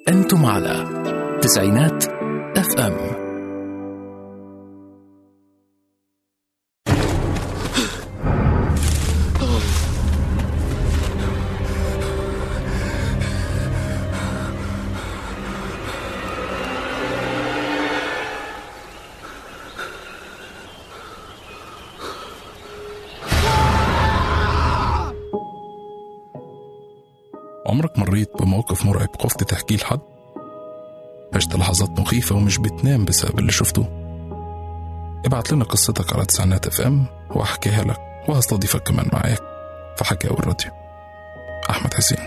أنتم على تسعينات اف ام عمرك مريت بموقف مرعب خفت تحكيه لحد؟ عشت لحظات مخيفة ومش بتنام بسبب اللي شفته؟ ابعت لنا قصتك على تسعينات اف ام وهحكيها لك وهستضيفك كمان معاك في حكاوي الراديو أحمد حسين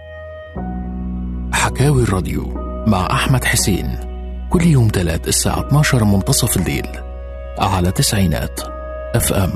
حكاوي الراديو مع أحمد حسين كل يوم تلات الساعة 12 منتصف الليل على تسعينات اف ام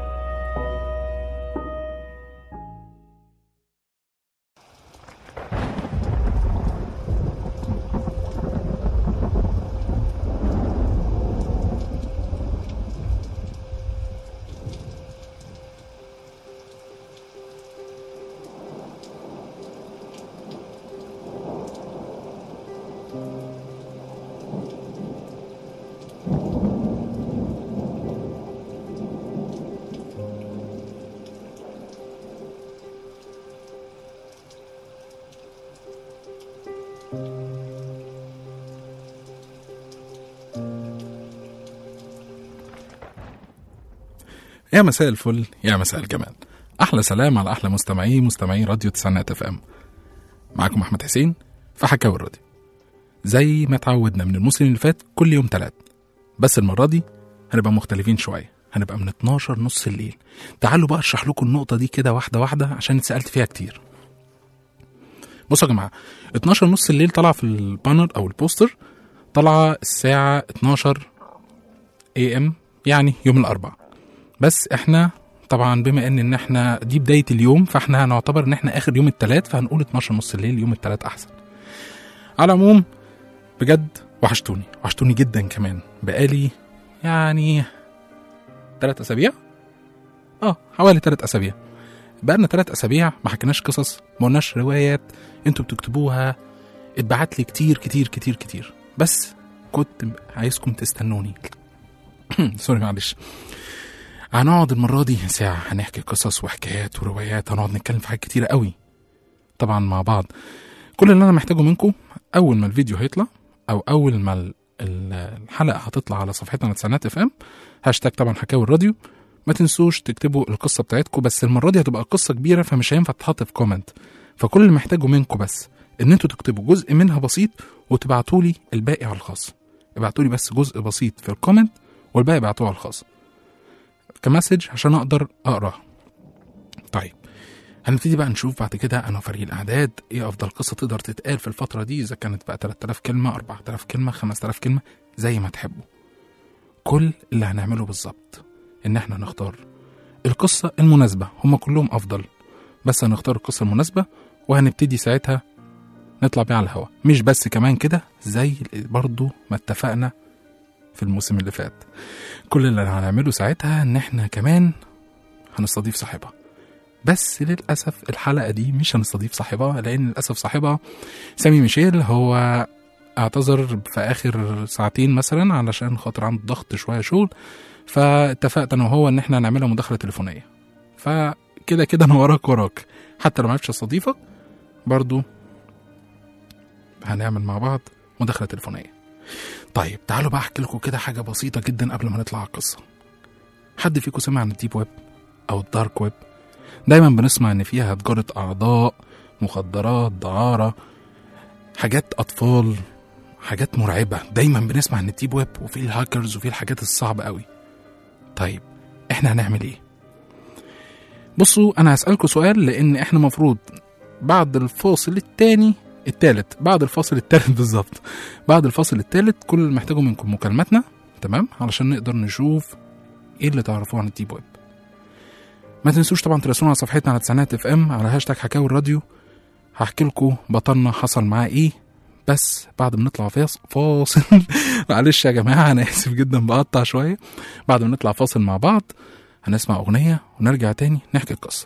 يا مساء الفل يا مساء الجمال أحلى سلام على أحلى مستمعي مستمعي راديو تسعينات اف ام معاكم أحمد حسين في حكاوي الراديو زي ما اتعودنا من الموسم اللي فات كل يوم تلات بس المرة دي هنبقى مختلفين شوية هنبقى من 12 نص الليل تعالوا بقى اشرح لكم النقطة دي كده واحدة واحدة عشان اتسألت فيها كتير بصوا يا جماعة 12 نص الليل طالعة في البانر أو البوستر طالعة الساعة 12 اي ام يعني يوم الأربعاء بس احنا طبعا بما ان ان احنا دي بدايه اليوم فاحنا هنعتبر ان احنا اخر يوم الثلاث فهنقول 12 نص الليل يوم الثلاث احسن على العموم بجد وحشتوني وحشتوني جدا كمان بقالي يعني ثلاث اسابيع اه حوالي ثلاث اسابيع بقالنا ثلاث اسابيع ما حكيناش قصص ما قلناش روايات انتوا بتكتبوها اتبعت لي كتير كتير كتير كتير بس كنت عايزكم تستنوني سوري معلش هنقعد المرة دي ساعة هنحكي قصص وحكايات وروايات هنقعد نتكلم في حاجات كتيرة قوي طبعا مع بعض كل اللي أنا محتاجه منكم أول ما الفيديو هيطلع أو أول ما ال- ال- الحلقة هتطلع على صفحتنا على تسعينات اف ام هاشتاج طبعا حكاوي الراديو ما تنسوش تكتبوا القصة بتاعتكم بس المرة دي هتبقى قصة كبيرة فمش هينفع تتحط في كومنت فكل اللي محتاجه منكم بس ان انتوا تكتبوا جزء منها بسيط وتبعتوا لي الباقي على الخاص ابعتوا لي بس جزء بسيط في الكومنت والباقي ابعتوه على الخاص كمسج عشان اقدر اقراها طيب هنبتدي بقى نشوف بعد كده انا وفريق الاعداد ايه افضل قصه تقدر تتقال في الفتره دي اذا كانت بقى 3000 كلمه 4000 كلمه 5000 كلمه زي ما تحبوا كل اللي هنعمله بالظبط ان احنا نختار القصه المناسبه هم كلهم افضل بس هنختار القصه المناسبه وهنبتدي ساعتها نطلع بيها على الهوا مش بس كمان كده زي برضو ما اتفقنا في الموسم اللي فات كل اللي هنعمله ساعتها ان احنا كمان هنستضيف صاحبها بس للاسف الحلقه دي مش هنستضيف صاحبها لان للاسف صاحبها سامي ميشيل هو اعتذر في اخر ساعتين مثلا علشان خاطر عنده ضغط شويه شغل فاتفقت انا وهو ان احنا نعملها مداخله تليفونيه فكده كده انا وراك وراك حتى لو ما عرفتش استضيفك برضو هنعمل مع بعض مداخله تليفونيه طيب تعالوا بقى احكي لكم كده حاجه بسيطه جدا قبل ما نطلع على القصه حد فيكم سمع عن الديب ويب او الدارك ويب دايما بنسمع ان فيها تجاره اعضاء مخدرات دعاره حاجات اطفال حاجات مرعبه دايما بنسمع عن الديب ويب وفي الهاكرز وفي الحاجات الصعبه قوي طيب احنا هنعمل ايه بصوا انا هسالكم سؤال لان احنا مفروض بعد الفاصل التاني التالت بعد الفاصل التالت بالظبط بعد الفاصل التالت كل اللي محتاجه منكم مكالماتنا تمام علشان نقدر نشوف ايه اللي تعرفوه عن الديب ويب ما تنسوش طبعا تراسلونا على صفحتنا على تسعينات اف ام على هاشتاج حكاوي الراديو هحكي لكم بطلنا حصل معاه ايه بس بعد ما نطلع فاص- فاصل معلش يا جماعه انا اسف جدا بقطع شويه بعد ما نطلع فاصل مع بعض هنسمع اغنيه ونرجع تاني نحكي القصه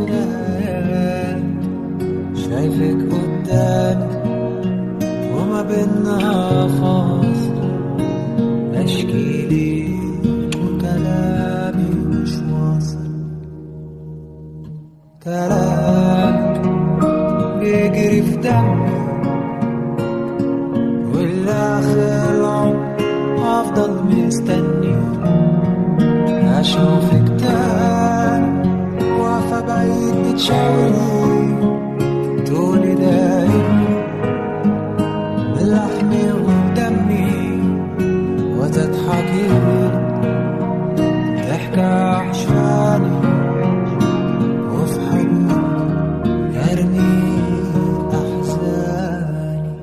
مرايات شايفك قدامي وما بينا فاصل اشكي ليك وكلامي مش واصل كلامك بيجري في دمي والاخر العمر هفضل مستني اشوفك تاني واقفة بعيد بتشاورني تقولي دايما من لحمي ودمي وتضحكي ضحكة عشاني وفي حضني ارمي احزاني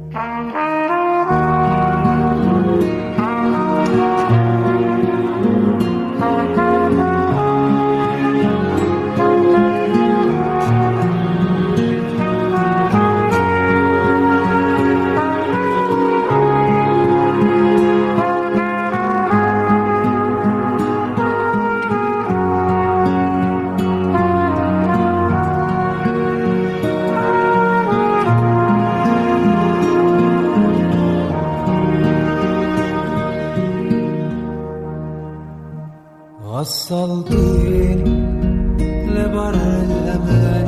وصلتيني لبر الأمان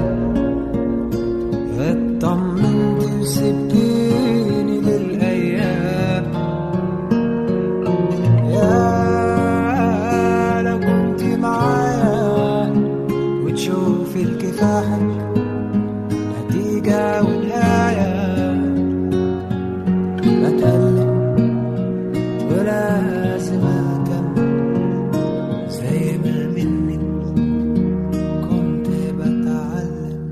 اطمنتي وسبتيني للأيام يا لو كنت معايا وتشوفي الكفاح نتيجة ونهاية بتألم ولازم أكمل زي ما منك كنت بتعلم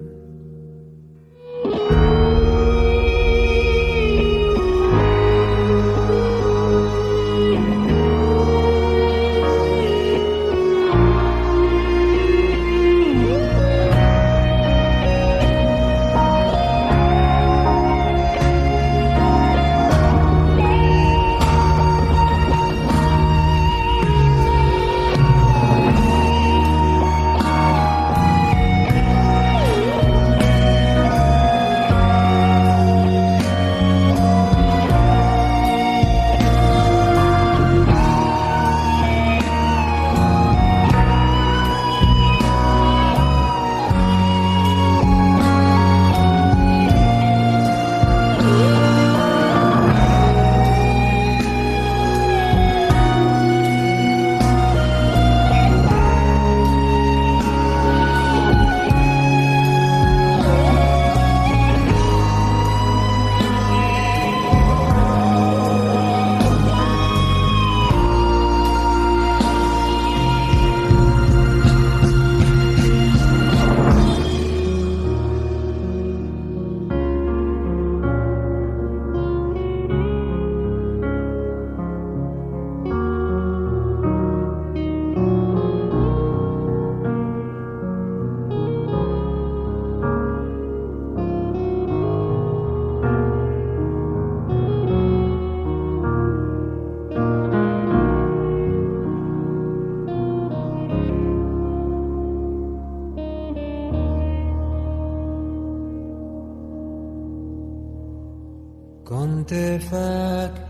كنت فاكر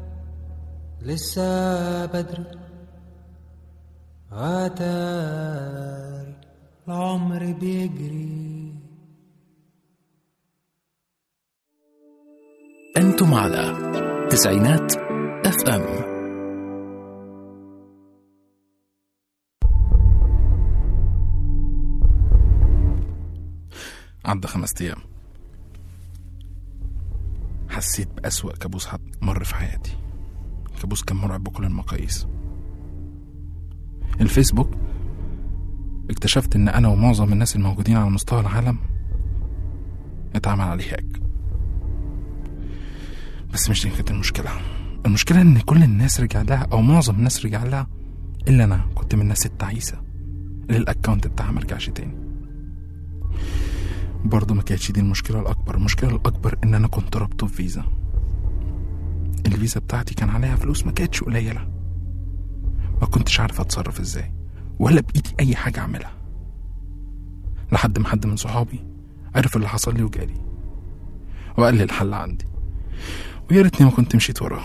لسه بدري عتاري العمر بيجري أنتم على تسعينات اف ام عدى خمس أيام حسيت بأسوأ كابوس حد مر في حياتي كابوس كان مرعب بكل المقاييس الفيسبوك اكتشفت ان انا ومعظم الناس الموجودين على مستوى العالم اتعمل عليه هاك بس مش دي كانت المشكلة المشكلة ان كل الناس رجع لها او معظم الناس رجع لها الا انا كنت من الناس التعيسة اللي الاكونت بتاعها مرجعش تاني برضه ما كانتش دي المشكلة الأكبر المشكلة الأكبر إن أنا كنت رابطه بفيزا الفيزا بتاعتي كان عليها فلوس ما كانتش قليلة ما كنتش عارف أتصرف إزاي ولا بإيدي أي حاجة أعملها لحد ما حد من صحابي عرف اللي حصل لي وجالي وقال لي الحل عندي ويا ريتني ما كنت مشيت وراه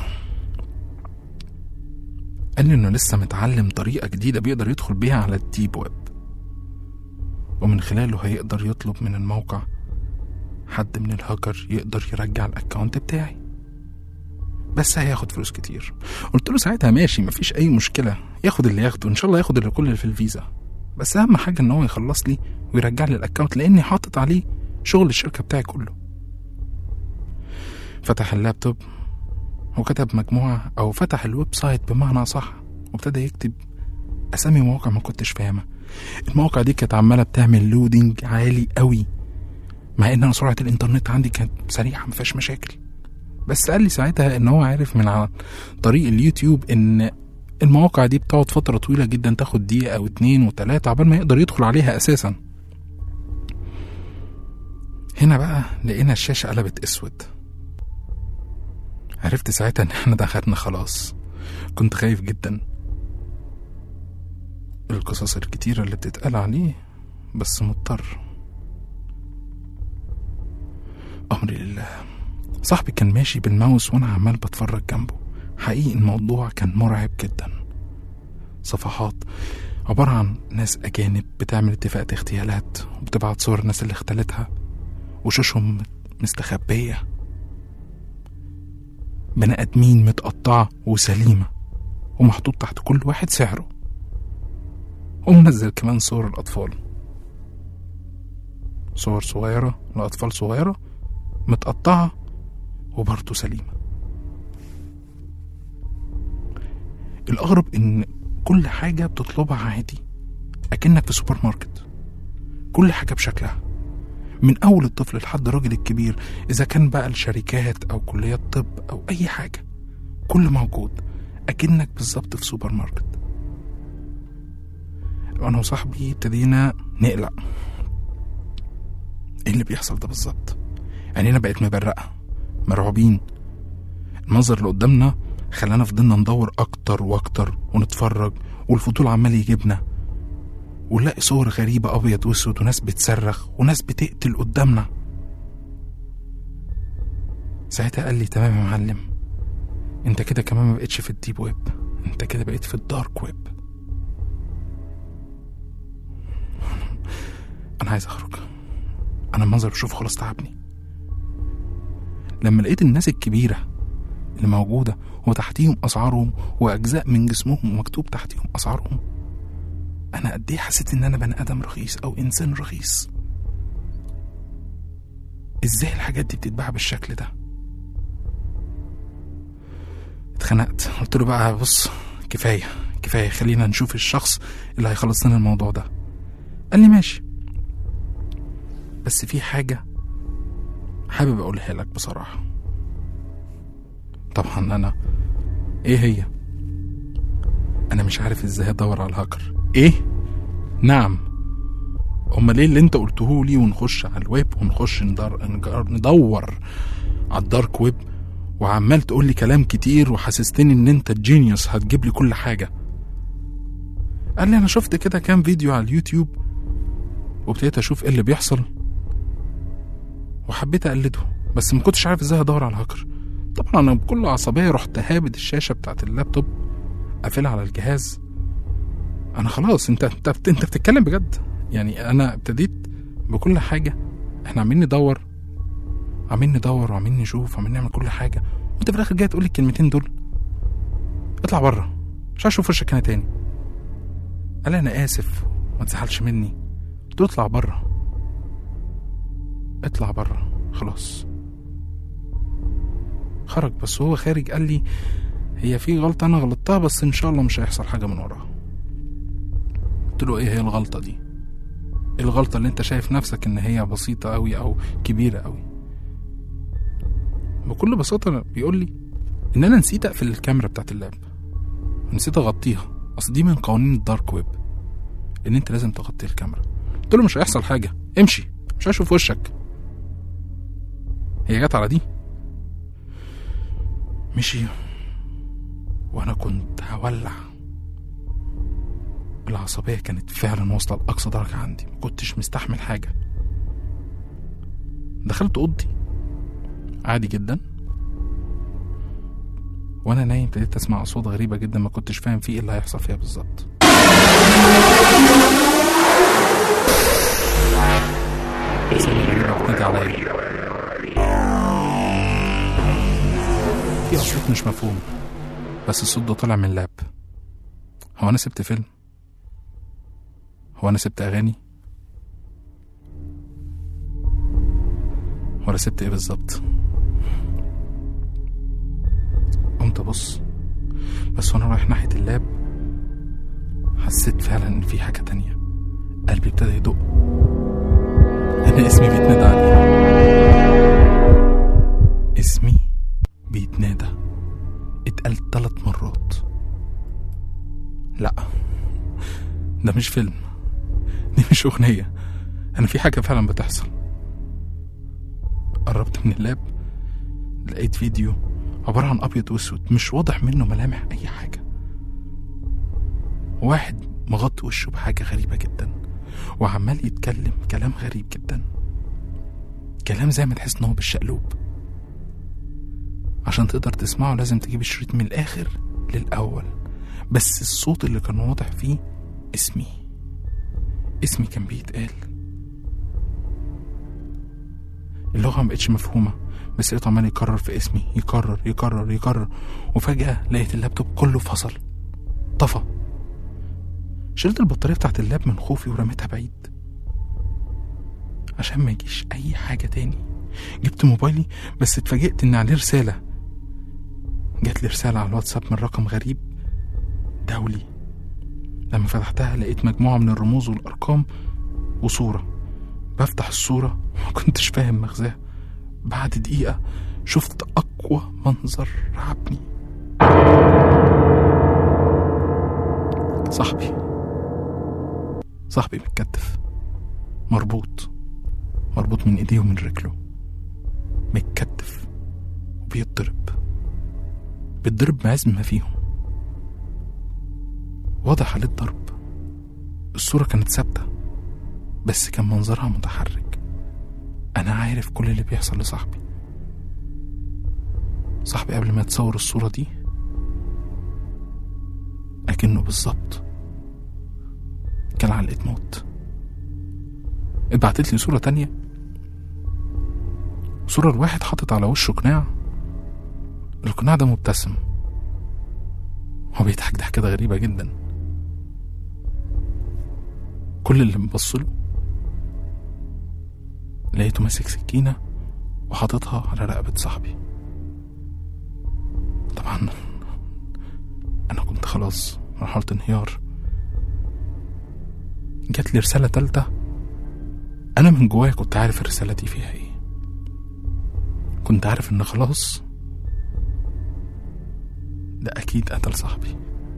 قال لي انه لسه متعلم طريقه جديده بيقدر يدخل بيها على الديب ويب ومن خلاله هيقدر يطلب من الموقع حد من الهاكر يقدر يرجع الاكونت بتاعي بس هياخد فلوس كتير قلت له ساعتها ماشي مفيش اي مشكله ياخد اللي ياخده ان شاء الله ياخد اللي كل اللي في الفيزا بس اهم حاجه ان هو يخلص لي ويرجع لي الاكونت لاني حاطط عليه شغل الشركه بتاعي كله فتح اللابتوب وكتب مجموعه او فتح الويب سايت بمعنى صح وابتدى يكتب اسامي مواقع ما كنتش فاهمها المواقع دي كانت عماله بتعمل لودنج عالي قوي مع ان انا سرعه الانترنت عندي كانت سريعه ما فيهاش مشاكل بس قال لي ساعتها ان هو عارف من على طريق اليوتيوب ان المواقع دي بتقعد فترة طويلة جدا تاخد دقيقة أو اتنين وتلاتة عبال ما يقدر يدخل عليها أساسا هنا بقى لقينا الشاشة قلبت أسود عرفت ساعتها إن احنا دخلنا خلاص كنت خايف جدا القصص الكتيرة اللي بتتقال عليه بس مضطر أمري لله صاحبي كان ماشي بالماوس وأنا عمال بتفرج جنبه حقيقي الموضوع كان مرعب جدا صفحات عبارة عن ناس أجانب بتعمل اتفاقات اغتيالات وبتبعت صور الناس اللي اختلتها وشوشهم مستخبية بني آدمين متقطعة وسليمة ومحطوط تحت كل واحد سعره ومنزل كمان صور الأطفال صور صغيرة لأطفال صغيرة متقطعة وبرضه سليمة الأغرب إن كل حاجة بتطلبها عادي أكنك في سوبر ماركت كل حاجة بشكلها من أول الطفل لحد الراجل الكبير إذا كان بقى الشركات أو كليات طب أو أي حاجة كل موجود أكنك بالظبط في سوبر ماركت أنا وصاحبي ابتدينا نقلق إيه اللي بيحصل ده بالظبط عينينا بقت مبرقة مرعوبين المنظر اللي قدامنا خلانا فضلنا ندور أكتر وأكتر ونتفرج والفضول عمال يجيبنا ونلاقي صور غريبة أبيض وأسود وناس بتصرخ وناس بتقتل قدامنا ساعتها قال لي تمام يا معلم انت كده كمان ما بقتش في الديب ويب انت كده بقيت في الدارك ويب انا عايز اخرج انا المنظر بشوفه خلاص تعبني لما لقيت الناس الكبيره اللي موجوده وتحتيهم اسعارهم واجزاء من جسمهم ومكتوب تحتيهم اسعارهم انا قد ايه حسيت ان انا بني ادم رخيص او انسان رخيص ازاي الحاجات دي بتتباع بالشكل ده اتخنقت قلت له بقى بص كفايه كفايه خلينا نشوف الشخص اللي هيخلص لنا الموضوع ده قال لي ماشي بس في حاجه حابب اقولها لك بصراحه طبعا انا ايه هي انا مش عارف ازاي ادور على الهاكر ايه نعم امال ايه اللي انت قلته لي ونخش على الويب ونخش ندر... نجر- ندور على الدارك ويب وعمال تقول لي كلام كتير وحسستني ان انت جينيوس هتجيب لي كل حاجه قال لي انا شفت كده كام فيديو على اليوتيوب وابتديت اشوف ايه اللي بيحصل وحبيت اقلده بس ما كنتش عارف ازاي ادور على الهاكر طبعا انا بكل عصبيه رحت هابد الشاشه بتاعت اللابتوب قافلها على الجهاز انا خلاص انت انت بت- انت بتتكلم بجد يعني انا ابتديت بكل حاجه احنا عمالين ندور عمالين ندور وعمالين نشوف وعمالين نعمل كل حاجه وانت في الاخر جاي تقول لي الكلمتين دول اطلع بره مش عايز اشوف وشك هنا تاني قال لي انا اسف ما تزعلش مني قلت له اطلع بره اطلع بره خلاص خرج بس هو خارج قال لي هي في غلطة أنا غلطتها بس إن شاء الله مش هيحصل حاجة من وراها قلت له إيه هي الغلطة دي إيه الغلطة اللي أنت شايف نفسك إن هي بسيطة أوي أو كبيرة أوي بكل بساطة بيقول لي إن أنا نسيت أقفل الكاميرا بتاعت اللاب نسيت أغطيها أصل دي من قوانين الدارك ويب إن أنت لازم تغطي الكاميرا قلت له مش هيحصل حاجة امشي مش هشوف وشك هي جت على دي مشي وانا كنت هولع العصبية كانت فعلا واصلة لأقصى درجة عندي مكنتش مستحمل حاجة دخلت أوضتي عادي جدا وأنا نايم ابتديت أسمع أصوات غريبة جدا ما كنتش فاهم فيه إيه اللي هيحصل فيها بالظبط أسامي غريبة بتنادي عليا في أصوات مش مفهوم بس الصوت ده طالع من اللاب هو أنا سبت فيلم هو أنا سبت أغاني ولا سبت إيه بالظبط قمت أبص بس وأنا رايح ناحية اللاب حسيت فعلا إن في حاجة تانية قلبي ابتدى يدق أنا اسمي بيتنادى عليه اسمي بيتنادى اتقال تلات مرات لا ده مش فيلم دي مش أغنية أنا في حاجة فعلا بتحصل قربت من اللاب لقيت فيديو عبارة عن أبيض وأسود مش واضح منه ملامح أي حاجة واحد مغطي وشه بحاجة غريبة جدا وعمال يتكلم كلام غريب جدا كلام زي ما تحس إن هو بالشقلوب عشان تقدر تسمعه لازم تجيب الشريط من الآخر للأول بس الصوت اللي كان واضح فيه اسمي اسمي كان بيتقال اللغة مبقتش مفهومة بس لقيته عمال يكرر في اسمي يكرر يكرر يكرر وفجأة لقيت اللابتوب كله فصل طفى شلت البطارية بتاعت اللاب من خوفي ورميتها بعيد عشان ما يجيش أي حاجة تاني جبت موبايلي بس اتفاجئت إن عليه رسالة جات لي رسالة على الواتساب من رقم غريب دولي لما فتحتها لقيت مجموعة من الرموز والأرقام وصورة بفتح الصورة ما كنتش فاهم مغزاها بعد دقيقة شفت أقوى منظر رعبني صاحبي صاحبي متكتف مربوط مربوط من ايديه ومن رجله متكتف وبيتضرب بيتضرب بعزم ما فيهم واضح عليه الضرب الصورة كانت ثابتة بس كان منظرها متحرك أنا عارف كل اللي بيحصل لصاحبي صاحبي قبل ما يتصور الصورة دي أكنه بالظبط كان علقة موت اتبعتت لي صورة تانية صورة الواحد حاطط على وشه قناع القناع ده مبتسم هو بيضحك ضحكة غريبة جدا كل اللي مبصله لقيته ماسك سكينة وحاططها على رقبة صاحبي طبعا أنا كنت خلاص مرحلة انهيار جات لي رسالة تالتة أنا من جوايا كنت عارف الرسالة دي فيها إيه كنت عارف إن خلاص ده أكيد قتل صاحبي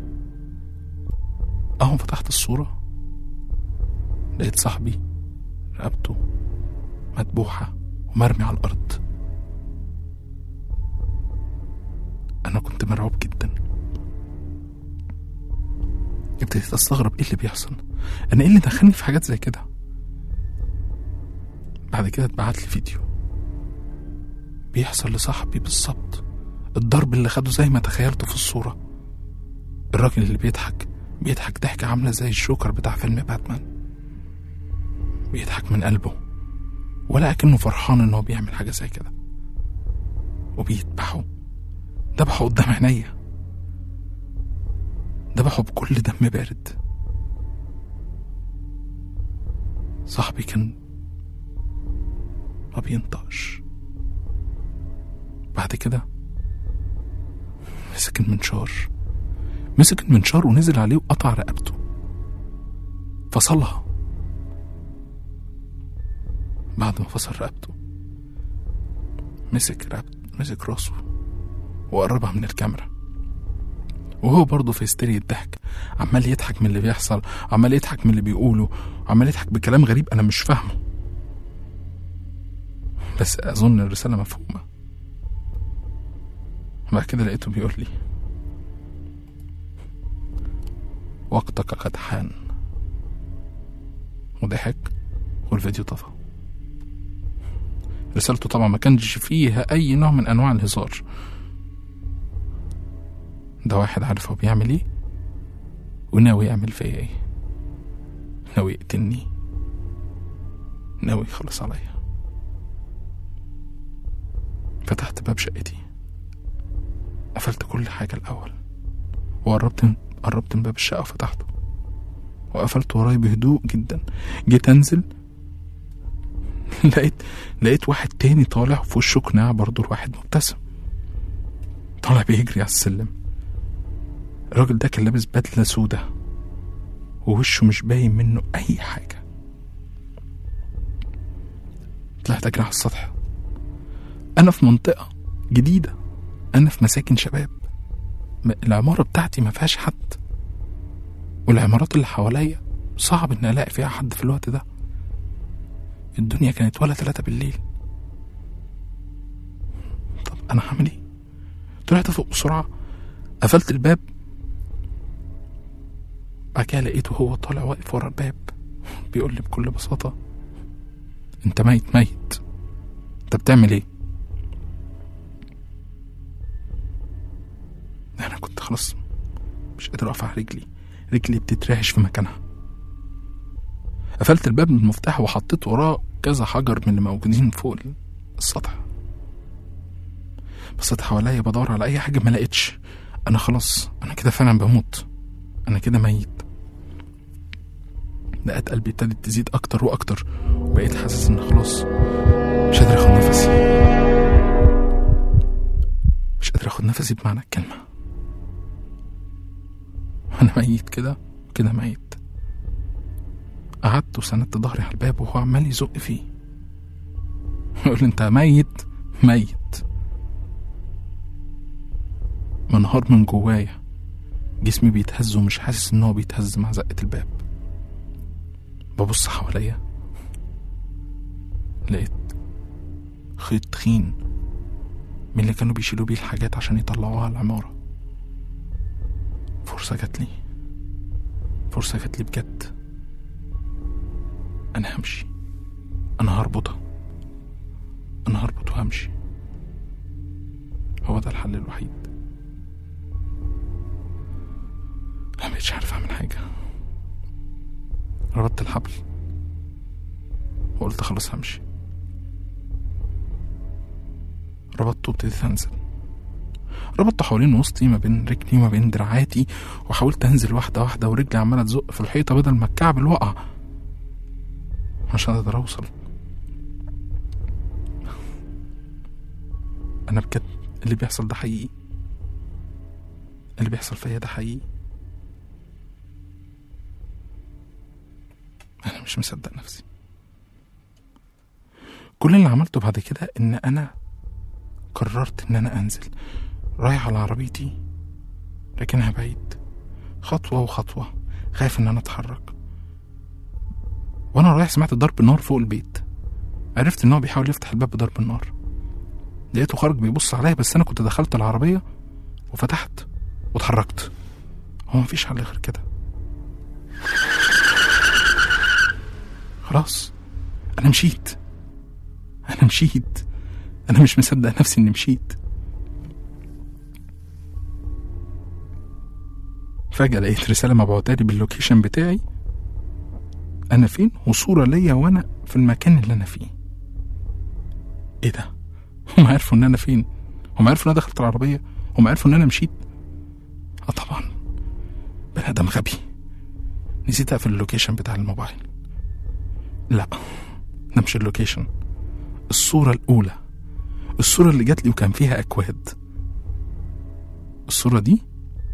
أهو فتحت الصورة لقيت صاحبي رقبته مدبوحة ومرمي على الأرض أنا كنت مرعوب جدا ابتديت أستغرب إيه اللي بيحصل أنا إيه اللي دخلني في حاجات زي كده بعد كده اتبعت لي فيديو بيحصل لصاحبي بالظبط الضرب اللي خده زي ما تخيلته في الصورة الراجل اللي بيضحك بيضحك ضحكة عاملة زي الجوكر بتاع فيلم باتمان بيضحك من قلبه ولا أكنه فرحان إن هو بيعمل حاجة زي كده وبيذبحه ذبحه قدام عينيا ذبحه بكل دم بارد صاحبي كان ما بينطقش بعد كده مسك المنشار مسك المنشار ونزل عليه وقطع رقبته فصلها بعد ما فصل رقبته مسك رقبته مسك راسه وقربها من الكاميرا وهو برضه في هستيريا الضحك عمال يضحك من اللي بيحصل عمال يضحك من اللي بيقوله عمال يضحك بكلام غريب انا مش فاهمه بس اظن الرساله مفهومه بعد كده لقيته بيقول لي وقتك قد حان وضحك والفيديو طفى رسالته طبعا ما كانش فيها اي نوع من انواع الهزار ده واحد عارف هو بيعمل ايه وناوي يعمل فيا ايه ناوي يقتلني ناوي يخلص عليا فتحت باب شقتي قفلت كل حاجة الأول وقربت قربت من باب الشقة وفتحته وقفلت وراي بهدوء جدا جيت أنزل لقيت لقيت واحد تاني طالع في وشه قناع برضه الواحد مبتسم طالع بيجري على السلم الراجل ده كان لابس بدلة سودة ووشه مش باين منه أي حاجة طلعت أجري على السطح أنا في منطقة جديدة أنا في مساكن شباب م- العمارة بتاعتي ما فيهاش حد والعمارات اللي حواليا صعب إن ألاقي فيها حد في الوقت ده الدنيا كانت ولا تلاتة بالليل طب أنا هعمل إيه؟ طلعت فوق بسرعة قفلت الباب بعد كده لقيته هو طالع واقف ورا الباب بيقول لي بكل بساطة أنت ميت ميت أنت بتعمل إيه؟ أنا كنت خلاص مش قادر أقف على رجلي رجلي بتترعش في مكانها قفلت الباب بالمفتاح وحطيت وراه كذا حجر من اللي موجودين فوق السطح بصيت حواليا بدور على أي حاجة ما لقيتش أنا خلاص أنا كده فعلا بموت أنا كده ميت لقيت قلبي ابتدت تزيد أكتر وأكتر وبقيت حاسس إن خلاص مش قادر آخد نفسي مش قادر آخد نفسي بمعنى الكلمة أنا ميت كده كده ميت قعدت وسندت ظهري على الباب وهو عمال يزق فيه يقول لي انت ميت ميت منهار من جوايا جسمي بيتهز ومش حاسس ان هو بيتهز مع زقة الباب ببص حواليا لقيت خيط تخين من اللي كانوا بيشيلوا بيه الحاجات عشان يطلعوها على العمارة فرصة جات لي فرصة جات لي بجد أنا همشي أنا هربطها أنا هربط وهمشي هو ده الحل الوحيد أنا مبقتش عارف أعمل حاجة ربطت الحبل وقلت خلاص همشي ربطته وابتديت أنزل ربطته حوالين وسطي ما بين رجلي وما بين دراعاتي وحاولت أنزل واحدة واحدة ورجلي عمالة تزق في الحيطة بدل ما الكعب الوقع مش هقدر أوصل أنا بجد اللي بيحصل ده حقيقي اللي بيحصل فيا ده حقيقي أنا مش مصدق نفسي كل اللي عملته بعد كده إن أنا قررت إن أنا أنزل رايح على عربيتي لكنها بعيد خطوة وخطوة خايف إن أنا أتحرك وأنا رايح سمعت ضرب نار فوق البيت عرفت إن هو بيحاول يفتح الباب بضرب النار لقيته خرج بيبص عليا بس أنا كنت دخلت العربية وفتحت واتحركت هو مفيش حل غير كده خلاص أنا مشيت أنا مشيت أنا مش مصدق نفسي إني مشيت فجأة لقيت رسالة مبعوتة لي باللوكيشن بتاعي أنا فين وصورة ليا وأنا في المكان اللي أنا فيه إيه ده؟ هم عرفوا إن أنا فين؟ هم عرفوا إن أنا دخلت العربية؟ هم عرفوا إن أنا مشيت؟ آه طبعا بني آدم غبي نسيت أقفل اللوكيشن بتاع الموبايل لا ده مش اللوكيشن الصورة الأولى الصورة اللي جات لي وكان فيها أكواد الصورة دي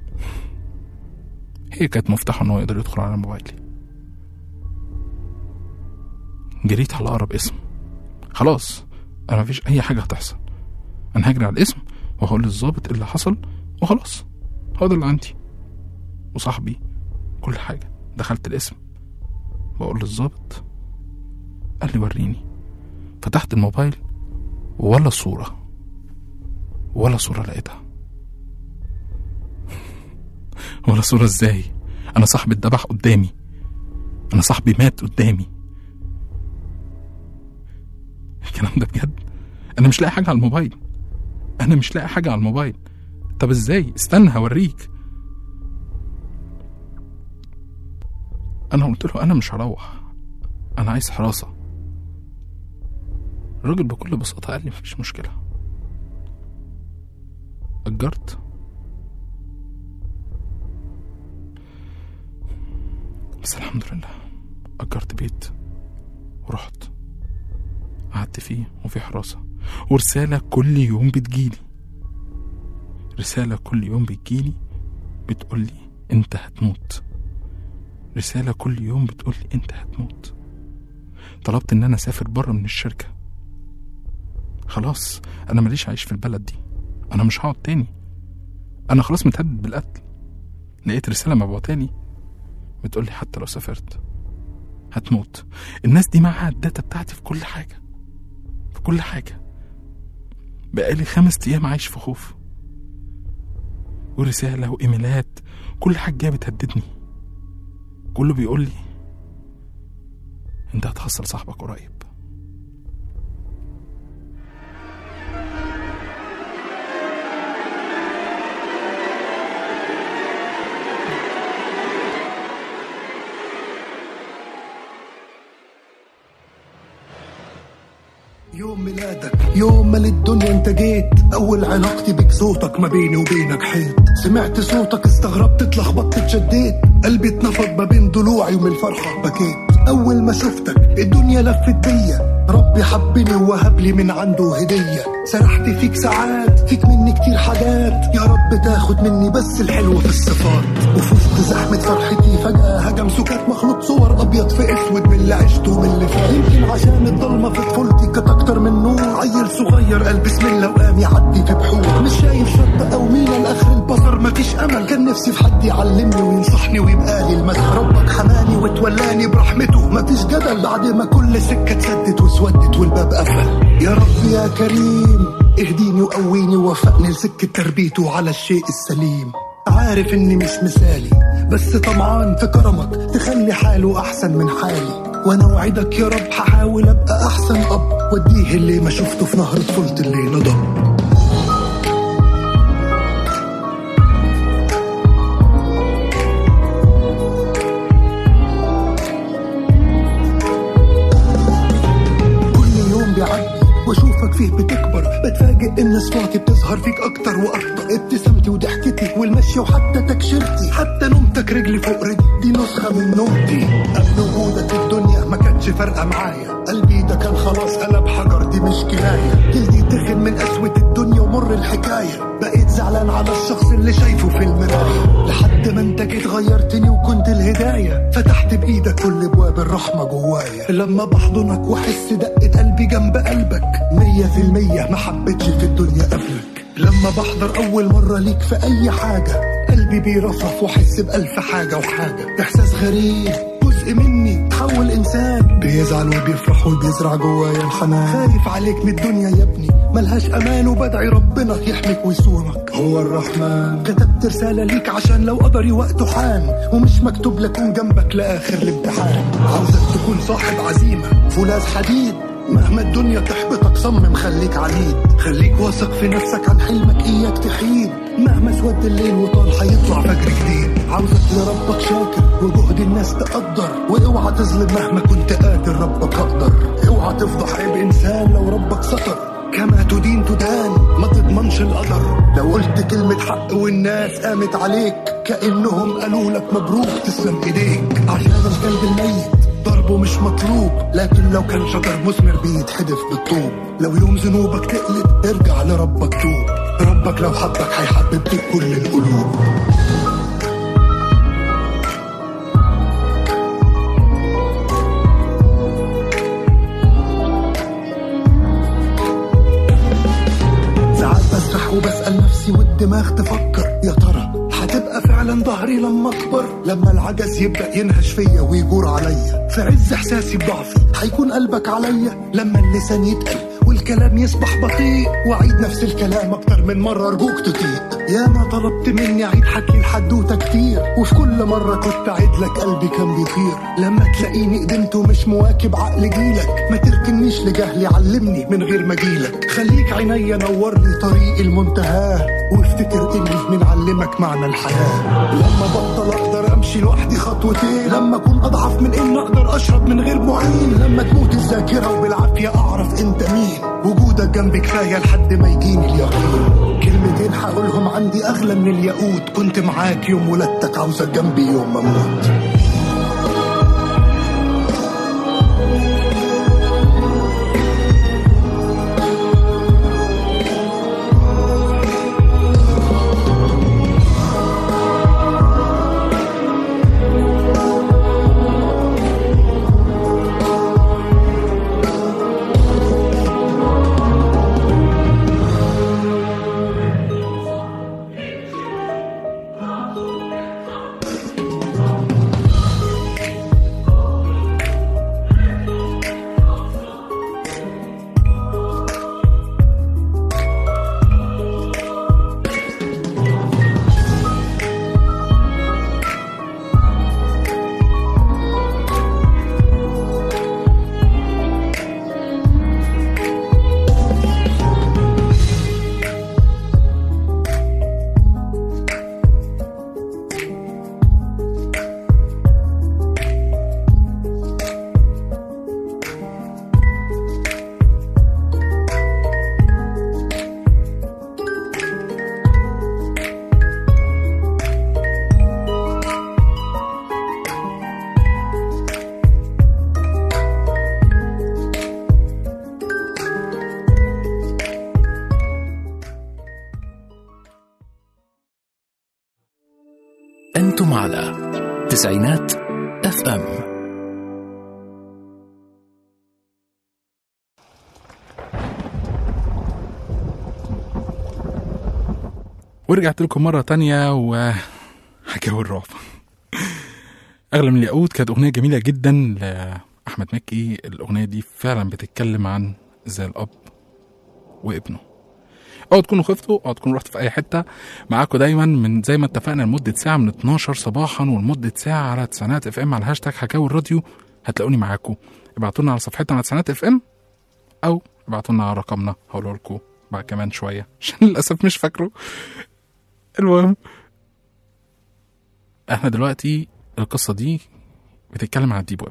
هي كانت مفتاحه إن هو يقدر يدخل على موبايلي جريت على أقرب اسم خلاص أنا مفيش أي حاجة هتحصل أنا هجري على الاسم وهقول للظابط إيه اللي حصل وخلاص هو ده اللي عندي وصاحبي كل حاجة دخلت الاسم بقول للظابط قال لي وريني فتحت الموبايل ولا صورة ولا صورة لقيتها ولا صورة ازاي انا صاحبي اتذبح قدامي انا صاحبي مات قدامي الكلام ده بجد انا مش لاقي حاجه على الموبايل انا مش لاقي حاجه على الموبايل طب ازاي استنى هوريك انا قلت له انا مش هروح انا عايز حراسه الراجل بكل بساطه قال لي مفيش مشكله اجرت بس الحمد لله اجرت بيت ورحت قعدت فيه وفي حراسه ورساله كل يوم بتجيلي رساله كل يوم بتجيلي بتقولي انت هتموت رسالة كل يوم بتقولي انت هتموت طلبت ان انا اسافر بره من الشركة خلاص انا ماليش عايش في البلد دي انا مش هقعد تاني انا خلاص متهدد بالقتل لقيت رسالة مبعوتالي بتقولي حتى لو سافرت هتموت الناس دي معاها الداتا بتاعتي في كل حاجة في كل حاجة بقالي خمس ايام عايش في خوف ورسالة وايميلات كل حاجة جاية بتهددني كله بيقول لي انت هتخسر صاحبك قريب يوم ميلادك يوم ما للدنيا انت جيت اول علاقتي بك صوتك ما بيني وبينك حيط سمعت صوتك استغربت اتلخبطت اتشديت قلبي اتنفض ما بين ضلوعي ومن الفرحه بكيت اول ما شفتك الدنيا لفت بيا ربي حبني ووهب لي من عنده هديه سرحت فيك ساعات فيك مني كتير حاجات يا رب تاخد مني بس الحلو في الصفات وفي وسط زحمه فرحتي فجاه هجم سكات مخلوط صور ابيض في اسود من اللي عشته من اللي فات يمكن عشان الضلمه في طفولتي كانت اكتر من نور عيل صغير قال بسم الله وقام يعدي في بحور مش شايف شط او مينا لاخر البصر مفيش امل كان نفسي في حد يعلمني وينصحني ويبقى لي المثل ربك حماني وتولاني برحمته مفيش جدل بعد ما كل سكه اتسدت واسودت والباب قفل يا رب يا كريم اهديني وقويني ووفقني لسكه تربيته على الشيء السليم عارف اني مش مثالي بس طمعان في كرمك تخلي حاله احسن من حالي وانا وعدك يا رب هحاول ابقى احسن اب واديه اللي ما شفته في نهر طفولتي اللي نضب كل يوم بيعدي واشوفك فيه بتكبر بتفاجئ ان صفاتي بتظهر فيك اكتر واكتر ابتسامتي وضحكتي والمشي وحتى تكشيرتي حتى نومتك رجلي فوق رجلي دي نسخه من نومتي قبل وجودك الدنيا ما كانتش فارقه معايا قلبي ده كان خلاص قلب حجر دي مش كنايه جلدي تخن من قسوه الدنيا ومر الحكايه بقيت زعلان على الشخص اللي شايفه في المرايه لحد ما انت جيت غيرتني وكنت الهدايه فتحت بايدك كل ابواب الرحمه جوايا لما بحضنك واحس دقه قلبي جنب قلبك مية في المية ما حبيتش في الدنيا قبلك لما بحضر أول مرة ليك في أي حاجة قلبي بيرفرف وأحس بألف حاجة وحاجة إحساس غريب جزء مني تحول إنسان بيزعل وبيفرح وبيزرع جوايا الحنان خايف عليك من الدنيا يا ابني ملهاش أمان وبدعي ربنا يحميك ويصونك هو الرحمن كتبت رسالة ليك عشان لو قدري وقته حان ومش مكتوب لكون جنبك لآخر الامتحان عاوزك تكون صاحب عزيمة فولاذ حديد مهما الدنيا تحبطك صمم خليك عنيد خليك واثق في نفسك عن حلمك اياك تحيد مهما اسود الليل وطال هيطلع فجر جديد عاوزك لربك شاكر وجهد الناس تقدر واوعى تظلم مهما كنت قادر ربك اقدر اوعى تفضح عيب انسان لو ربك ستر كما تدين تدان ما تضمنش القدر لو قلت كلمة حق والناس قامت عليك كأنهم قالوا لك مبروك تسلم ايديك عشان الكلب الميت ضربه مش مطلوب لكن لو كان شجر مثمر بيتحدف بالطوب لو يوم ذنوبك تقلب ارجع لربك توب ربك لو حبك هيحبب فيك كل القلوب ساعات بسرح وبسأل نفسي والدماغ تفكر يا ترى هتبقى فعلا ظهري لما اكبر لما العجز يبدا ينهش فيا ويجور عليا في عز احساسي بضعفي هيكون قلبك عليا لما اللسان يتقل والكلام يصبح بطيء واعيد نفس الكلام اكتر من مره ارجوك تطيق يا ما طلبت مني اعيد حكي الحدوته كتير وفي كل مره كنت اعيد لك قلبي كان بيطير لما تلاقيني قدمت ومش مواكب عقل جيلك ما تركنيش تعيش لجهلي علمني من غير ما اجيلك خليك عينيا نور لي طريق المنتهى وافتكر اني من علمك معنى الحياه لما بطل اقدر امشي لوحدي خطوتين لما اكون اضعف من ان اقدر اشرب من غير معين لما تموت الذاكره وبالعافيه اعرف انت مين وجودك جنبي كفايه لحد ما يجيني اليقين كلمتين هقولهم عندي اغلى من الياقوت كنت معاك يوم ولادتك عاوزك جنبي يوم ما اموت أنتم على تسعينات اف ام ورجعت لكم مرة تانية و حكاوي الرعب أغلى من الياقوت كانت أغنية جميلة جدا لأحمد مكي الأغنية دي فعلا بتتكلم عن زي الأب وابنه اوعوا تكونوا خفتوا اوعوا تكونوا رحتوا في اي حته معاكم دايما من زي ما اتفقنا لمده ساعه من 12 صباحا ولمده ساعه على تسعينات اف ام على الهاشتاج حكاوي الراديو هتلاقوني معاكم ابعتوا لنا على صفحتنا على تسعينات اف ام او ابعتوا لنا على رقمنا هقوله لكم بعد كمان شويه عشان للاسف مش فاكره المهم احنا دلوقتي القصه دي بتتكلم عن الديب ويب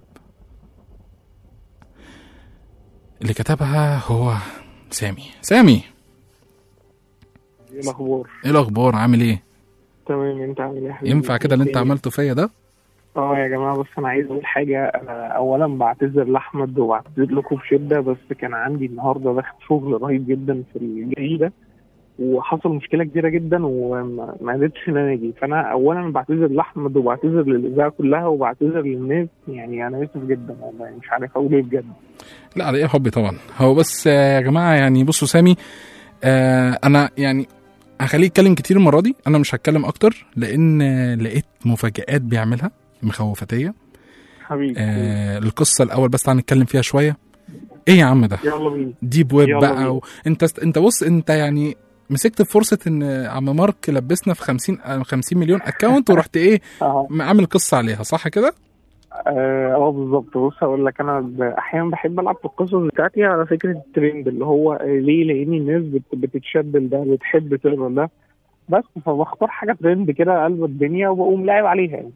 اللي كتبها هو سامي سامي ايه الاخبار ايه الاخبار عامل ايه تمام انت عامل ايه يا حبيبي ينفع كده اللي انت إيه؟ عملته فيا ده اه يا جماعه بس انا عايز اقول حاجه انا اولا بعتذر لاحمد وبعتذر لكم بشده بس كان عندي النهارده ضغط شغل رهيب جدا في الجريده وحصل مشكله كبيره جدا وما ما قدرتش ان انا اجي فانا اولا بعتذر لاحمد وبعتذر للاذاعه كلها وبعتذر للناس يعني انا اسف جدا والله مش عارف اقول ايه بجد لا على ايه حبي طبعا هو بس آه، يا جماعه يعني بصوا سامي آه انا يعني هخليه يتكلم كتير المره دي انا مش هتكلم اكتر لان آه، لقيت مفاجآت بيعملها مخوفتيه حبيبي آه القصه الاول بس تعالى نتكلم فيها شويه ايه يا عم ده يلا بينا ديب ويب يلا بقى بينا. و... انت است... انت بص انت يعني مسكت فرصه ان عم مارك لبسنا في 50 آه، 50 مليون اكونت ورحت ايه اه عامل قصه عليها صح كده اه آه، بالظبط بص هقول لك انا ب- احيانا بحب العب في القصص بتاعتي على فكره الترند اللي هو آه، ليه لان الناس بت- بتتشد لده بتحب تقرا ده بس فبختار حاجه ترند كده قلب الدنيا وبقوم لاعب عليها يعني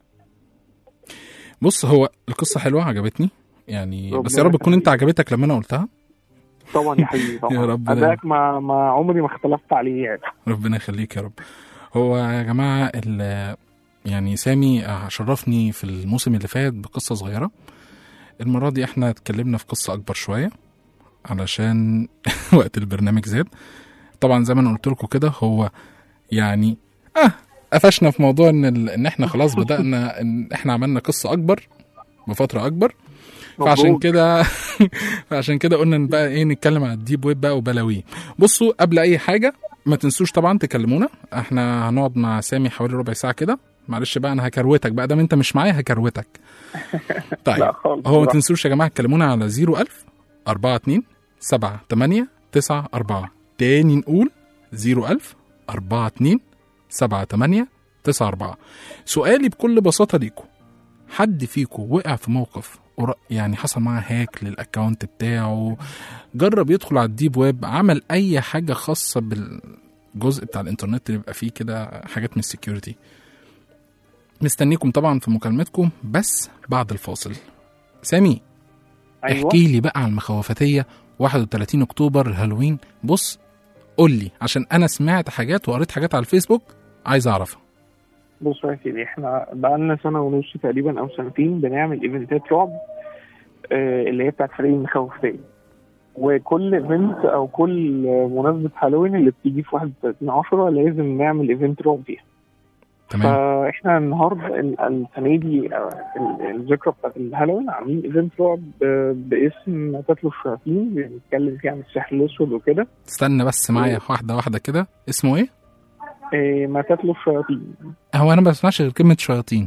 بص هو القصه حلوه عجبتني يعني ربنا بس يا رب تكون انت يخليك. عجبتك لما انا قلتها طبعا يا حبيبي طبعا يا رب ادائك ما ما عمري ما اختلفت عليه يعني ربنا يخليك يا رب هو يا جماعه ال- يعني سامي شرفني في الموسم اللي فات بقصه صغيره المره دي احنا اتكلمنا في قصه اكبر شويه علشان وقت البرنامج زاد طبعا زي ما انا قلت لكم كده هو يعني اه قفشنا في موضوع ان ال... ان احنا خلاص بدانا ان احنا عملنا قصه اكبر بفتره اكبر فعشان مبروك. كده فعشان كده قلنا بقى ايه نتكلم عن الديب ويب بقى وبلاويه بصوا قبل اي حاجه ما تنسوش طبعا تكلمونا احنا هنقعد مع سامي حوالي ربع ساعه كده معلش بقى انا هكروتك بقى دام انت مش معايا هكروتك طيب لا خالص هو ما لا. تنسوش يا جماعه تكلمونا على 01000 42 7 8 9 4 تاني نقول 01000 42 7 8 9 4 سؤالي بكل بساطه ليكم حد فيكم وقع في موقف قر- يعني حصل معاه هاك للاكونت بتاعه جرب يدخل على الديب ويب عمل اي حاجه خاصه بالجزء بتاع الانترنت اللي بيبقى فيه كده حاجات من السكيورتي مستنيكم طبعا في مكالمتكم بس بعد الفاصل سامي ايوه احكي لي بقى عن المخوفتيه 31 اكتوبر الهالوين بص قول لي عشان انا سمعت حاجات وقريت حاجات على الفيسبوك عايز اعرفها بص يا سيدي احنا بقالنا سنة ونص تقريبا أو سنتين بنعمل ايفنتات رعب آه، اللي هي بتاعت فريق المخوفتين وكل ايفنت أو كل آه، مناسبة هالوين اللي بتيجي في 31 10 لازم نعمل ايفنت رعب فيها تمام فاحنا النهارده ال- السنة دي آه، ال- الذكرى بتاعت الهالوين عاملين ايفنت رعب آه، باسم تتلو الشياطين بنتكلم فيه عن السحر الأسود وكده استنى بس معايا واحده واحده كده اسمه ايه آه، ما تتلو الشياطين هو انا ما بسمعش غير كلمه شياطين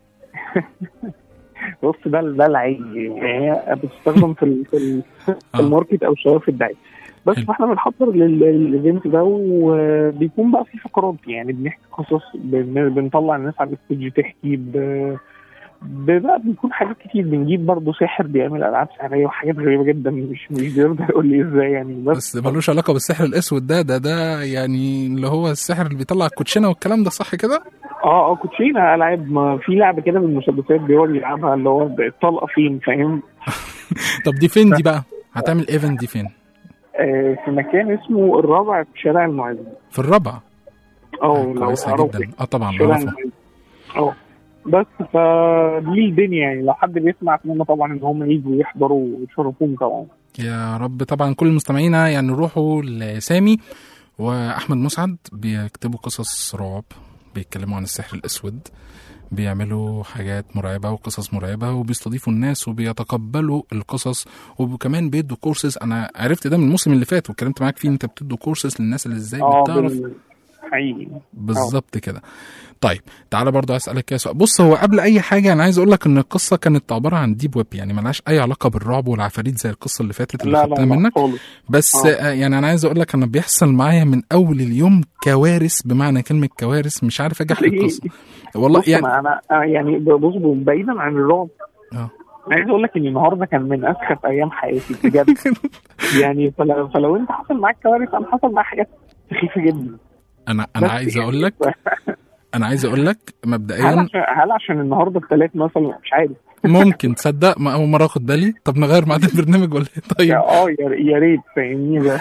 بص ده ده العادي يعني هي بتستخدم في ال- في ال- في آه. الماركت او الشباب في الدعايه بس حلو. فاحنا بنحضر لل- للايفنت ده وبيكون بقى في فقرات يعني بنحكي قصص بن- بنطلع الناس على الستيج تحكي ب- ب- بقى بيكون حاجات كتير بنجيب برضه ساحر بيعمل العاب سحريه وحاجات غريبه جدا مش مش بيرضى يقول لي ازاي يعني بس, بس ملوش علاقه بالسحر الاسود ده ده ده يعني اللي هو السحر اللي بيطلع الكوتشينه والكلام ده صح كده اه اه كوتشينه العاب ما في لعبه كده من المسدسات بيقعد يلعبها اللي هو الطلقه فين فاهم طب دي فين دي بقى هتعمل ايفنت دي فين آه في مكان اسمه الرابع في شارع المعز في الرابعه اه آه، لو كويسه تعرفوا جدا اه طبعا شارع بعرفها المعز اه بس فدي الدنيا يعني لو حد بيسمع اتمنى طبعا ان هم يجوا يحضروا ويشرفوهم طبعا يا رب طبعا كل مستمعينا يعني نروحوا لسامي واحمد مسعد بيكتبوا قصص رعب بيتكلموا عن السحر الاسود بيعملوا حاجات مرعبة وقصص مرعبة وبيستضيفوا الناس وبيتقبلوا القصص وكمان بيدوا كورسز أنا عرفت ده من الموسم اللي فات واتكلمت معاك فيه أنت بتدوا كورسز للناس اللي إزاي اه بتعرف بال- حقيقي بالظبط كده طيب تعالى برضو عايز اسالك كده سؤال بص هو قبل اي حاجه انا عايز اقول لك ان القصه كانت عباره عن ديب ويب يعني ملهاش اي علاقه بالرعب والعفاريت زي القصه اللي فاتت اللي لا لا خدتها لا منك خالص بس آه. آه. يعني انا عايز اقول لك انا بيحصل معايا من اول اليوم كوارث بمعنى كلمه كوارث مش عارف اجي احكي ليه؟ القصه والله بص يعني انا انا أنا يعني بص بعيدا عن الرعب اه انا عايز اقول لك ان النهارده كان من اسخف ايام حياتي بجد يعني فلو, فلو انت حصل معاك كوارث انا حصل معايا حاجات سخيفه جدا انا انا بس عايز يعني اقول لك انا عايز اقول لك هل مبدئيا عشان هل عشان النهارده الثلاث مثلا مش عارف ممكن تصدق ما اول مره اخد بالي طب نغير ميعاد البرنامج ولا ايه طيب اه يا يا ريت فاهمني ده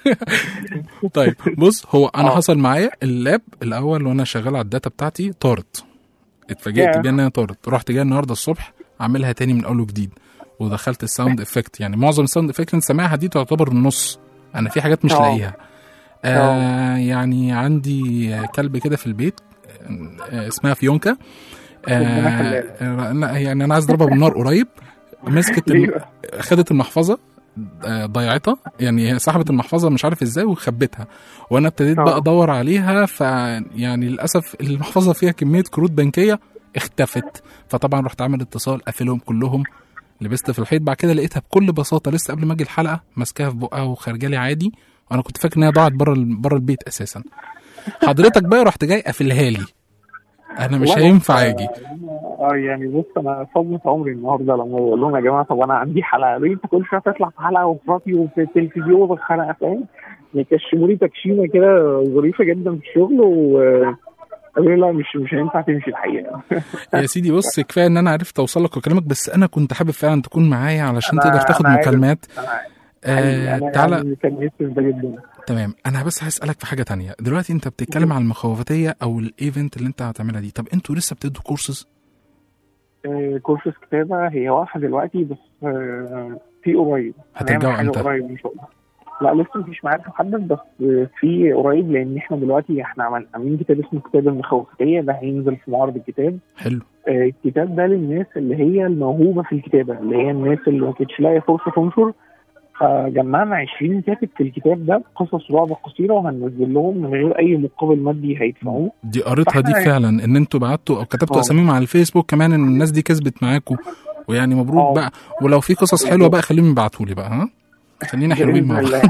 طيب بص هو انا آه. حصل معايا اللاب الاول وانا شغال على الداتا بتاعتي طارت اتفاجئت ياه. بيها انها طارت رحت جاي النهارده الصبح اعملها تاني من اول وجديد ودخلت الساوند افكت يعني معظم الساوند افكت اللي انت سامعها دي تعتبر النص انا في حاجات مش آه. لاقيها آه يعني عندي كلب كده في البيت آه اسمها فيونكا ربنا آه يخليها. آه، لا، يعني انا عايز اضربها بالنار قريب مسكت ليه الم... بقى؟ خدت المحفظه آه، ضيعتها يعني هي سحبت المحفظه مش عارف ازاي وخبتها وانا ابتديت آه. بقى ادور عليها فيعني للاسف المحفظه فيها كميه كروت بنكيه اختفت فطبعا رحت عامل اتصال قافلهم كلهم لبست في الحيط بعد كده لقيتها بكل بساطه لسه قبل ما اجي الحلقه ماسكاها في بقها وخارجه لي عادي وانا كنت فاكر ان هي ضاعت بره بره البيت اساسا حضرتك بقى رحت جاي قافلها لي انا مش والله هينفع بص، اجي اه يعني بص انا صدمة عمري النهارده لما بقول لهم يا جماعه طب انا عندي حلقه ليه انت كل شويه تطلع في حلقه وفي راديو وفي التلفزيون وفي الحلقه فاهم يكشموا لي تكشيمه كده ظريفه جدا في الشغل و قالوا لي لا مش مش هينفع تمشي الحقيقه يا سيدي بص كفايه ان انا عرفت اوصل لك واكلمك بس انا كنت حابب فعلا تكون معايا علشان أنا- تقدر تاخد أنا عارف. مكالمات انا آه انا تعالى يعني كان نفسي ده جدا تمام انا بس هسالك في حاجه تانية دلوقتي انت بتتكلم عن المخوفتيه او الايفنت اللي انت هتعملها دي طب انتوا لسه بتدوا كورسز آه، كورس كتابه هي واقفه دلوقتي بس آه، في قريب هنعمل هترجعوا حاجة امتى؟ قريب ان شاء الله لا لسه مفيش ميعاد محدد بس آه، في قريب لان احنا دلوقتي احنا عمل- عاملين كتاب اسمه كتاب المخوفتيه ده هينزل في معرض الكتاب حلو آه، الكتاب ده للناس اللي هي الموهوبه في الكتابه اللي هي الناس اللي ما كانتش لاقيه فرصه تنشر فجمعنا 20 كاتب في الكتاب ده قصص رعب قصيره وهننزل لهم من غير اي مقابل مادي هيدفعوه دي قريتها دي فإحنا- فعلا ان انتوا بعتوا او كتبتوا آه. اساميهم على الفيسبوك كمان ان الناس دي كسبت معاكم ويعني مبروك آه. بقى ولو في قصص حلوه بقى خليهم يبعتوا لي بقى ها خلينا حلوين مع بإذن بعض الله.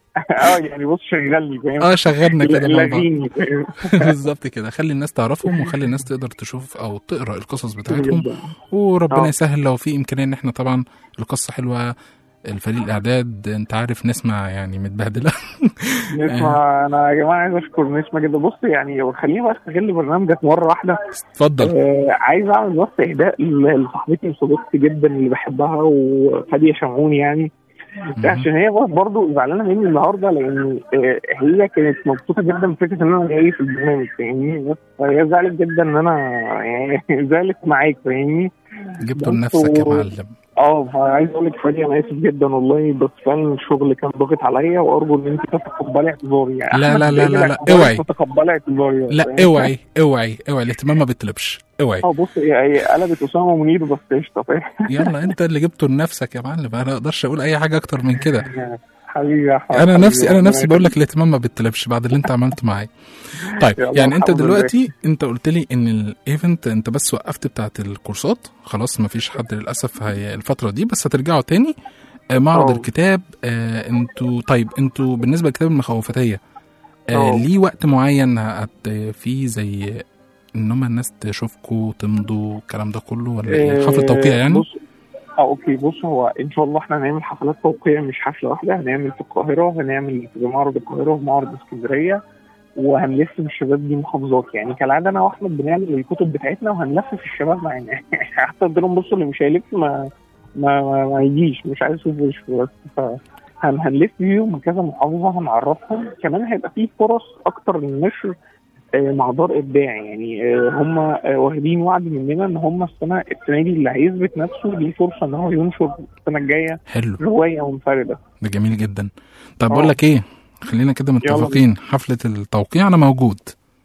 اه يعني بص شغلني فاهم اه شغلنا كده مع بعض لغيني فاهم بالظبط كده خلي الناس تعرفهم وخلي الناس تقدر تشوف او تقرا القصص بتاعتهم جدا. وربنا آه. يسهل لو في امكانيه ان احنا طبعا القصه حلوه الفريق الاعداد انت عارف نسمع يعني متبهدله نسمة انا يا جماعه عايز اشكر نسمة جدا بص يعني خليني بقى استغل برنامجك مره واحده اتفضل آه عايز اعمل بس اهداء ل- لصاحبتي وصديقتي جدا اللي بحبها وفاديه شمعون يعني عشان هي برضه زعلانه مني النهارده لان آه، هي كانت مبسوطه جدا بفكره ان انا جاي في البرنامج فاهمني بس هي زعلت جدا ان انا يعني زعلت معاك فاهمني جبته بص لنفسك يا و- معلم اه فعايز اقول لك فادي انا اسف جدا والله بس فعلا الشغل كان ضاغط عليا وارجو ان انت تتقبلي اعتذاري يعني لا، أحمد لا، لا، بيقول لا، لا، اعتذاري اوعي. تتقبلي اعتذاري لا فاهم؟ اوعي اوعي اوعي الاهتمام ما بيطلبش اوعي اه بص هي هي قلبت اسامه منير بس قشطه فاهم يلا انت اللي جبته لنفسك يا معلم انا ما اقدرش اقول اي حاجه اكتر من كده حبيبي يا أحمد، انا حبيبي، نفسي انا ربنا نفسي بقول لك يخليك. الاهتمام ما بيطلبش بعد اللي انت عملته معايا طيب يلا، يعني انت الحمد لله. دلوقتي انت قلت لي ان الايفنت انت بس وقفت بتاعت الكورسات خلاص ما فيش حد للاسف هي الفتره دي بس هترجعوا تاني آه، معرض اه. الكتاب آه انتوا طيب انتوا بالنسبه لكتاب المخوفتيه آه اه. ليه وقت معين هت في زي ان هم الناس تشوفكوا تمضوا الكلام ده كله ولا ايه حفله توقيع يعني بص اه اوكي بص هو ان شاء الله احنا هنعمل حفلات توقيع مش حفله واحده هنعمل في القاهره هنعمل في معرض القاهره وفي معرض اسكندريه وهنلف بالشباب دي محافظات يعني كالعاده انا واحمد بنعمل الكتب بتاعتنا وهنلفف الشباب معانا حتى قلت لهم بصوا اللي مش هيلف ما ما, ما, ما يجيش مش عايز اشوف وشه بس ف هن هنلف بيهم من كذا محافظه هنعرفهم كمان هيبقى في فرص اكتر للنشر آه، مع دار ابداع يعني آه، هم آه، واخدين وعد مننا ان هم السنه السنه دي اللي هيثبت نفسه دي فرصه ان هو ينشر السنه الجايه حلو روايه منفرده ده جميل جدا طب اه. بقول لك ايه خلينا كده متفقين حفله التوقيع انا موجود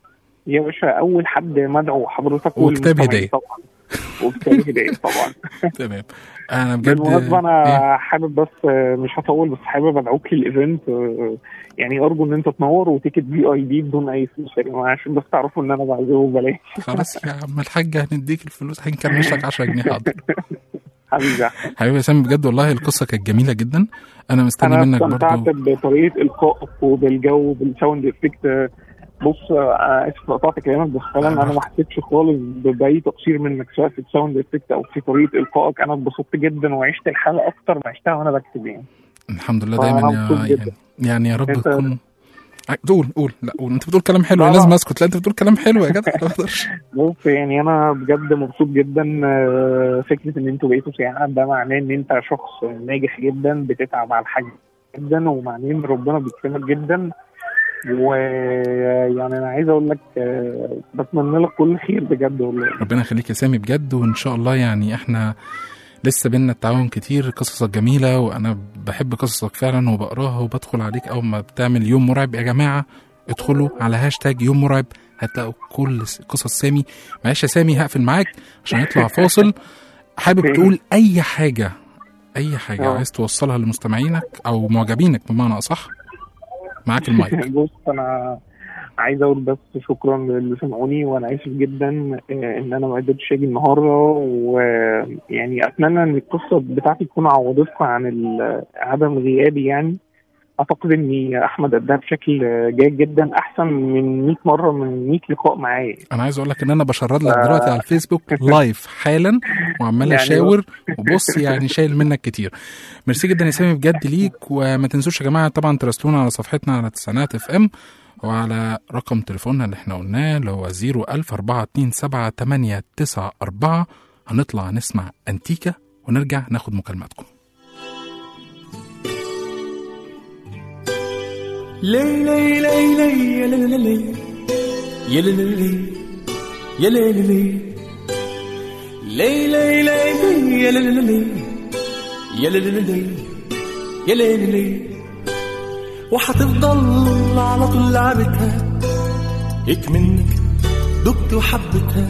يا باشا اول حد مدعو حضرتك وكتاب والمستمعين هدية. طبعا وكتاب هديه طبعا تمام انا بجد بالمناسبه انا إيه؟ حابب بس آه، مش هطول بس حابب ادعوك للايفنت آه، يعني ارجو ان انت تنور وتيكت في اي بي بدون اي فلوس يا جماعه عشان بس تعرفوا ان انا بعزمه ببلاش خلاص يا عم الحاج هنديك الفلوس هنكمش لك 10 جنيه حاضر حبيبي يا أحمد. حبيبي يا سامي بجد والله القصه كانت جميله جدا انا مستني انا منك استمتعت برضو بطريقه القائك وبالجو وبالساوند افكت بص انا اسف قطعت كلامك بس فعلا انا ما حسيتش خالص باي تقصير منك سواء في الساوند افكت او في طريقه القائك انا اتبسطت جدا وعشت الحلقه اكتر ما عشتها وانا بكتب يعني الحمد لله فأنا دايما مبسوط يا جدا. يعني, يعني يا رب أنت- تكون ع- قول قول لا قول انت بتقول كلام حلو لا، لازم لا. اسكت لا انت بتقول كلام حلو يا جدع ما اقدرش بص يعني انا بجد مبسوط جدا آه، فكره ان انتوا بقيتوا سياحه ده معناه ان انت شخص ناجح جدا بتتعب على الحاجه جدا ومعناه ان ربنا بيكرمك جدا ويعني انا عايز اقول لك آه، بتمنى لك كل خير بجد والله ربنا يخليك يا سامي بجد وان شاء الله يعني احنا لسه بينا التعاون كتير قصصك جميله وانا بحب قصصك فعلا وبقراها وبدخل عليك اول ما بتعمل يوم مرعب يا جماعه ادخلوا على هاشتاج يوم مرعب هتلاقوا كل س- قصص سامي معلش يا سامي هقفل معاك عشان يطلع فاصل حابب أوكي. تقول اي حاجه اي حاجه اه. عايز توصلها لمستمعينك او معجبينك بمعنى اصح معاك المايك بص انا عايز اقول بس شكرا للي سمعوني وانا اسف جدا آه، ان انا ما قدرتش اجي النهارده ويعني اتمنى ان القصه بتاعتي تكون عوضتكم عن ال- عدم غيابي يعني اعتقد اني احمد اداها بشكل جيد جدا احسن من 100 مره من 100 لقاء معايا انا عايز اقول لك ان انا بشرد لك دلوقتي على الفيسبوك لايف حالا وعمال يعني اشاور وبص يعني شايل منك كتير ميرسي جدا يا سامي بجد ليك وما تنسوش يا جماعه طبعا تراسلونا على صفحتنا على تسعينات اف ام وعلى رقم تليفوننا اللي احنا قلناه اللي هو 010427894 هنطلع نسمع انتيكا ونرجع ناخد مكالماتكم لي لي لي لي يا لي لي لي يا لي لي لي يا لي لي لي لي لي لي يا لي لي لي يا لي لي لي يا لي لي لي وحتفضل على طول لعبتها هيك منك دقت وحبتها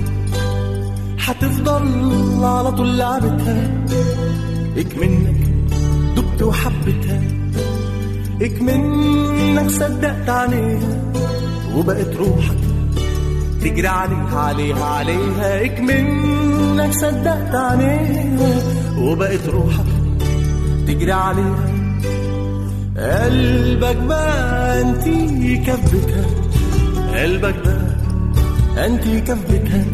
حتفضل على طول لعبتها هيك منك دقت وحبتها هيك منك صدقت عليها وبقت روحك تجري عليها عليها عليها هيك منك صدقت عليها وبقت روحك تجري عليها قلبك بقى انتي كبتها قلبك بقى انتي كبتها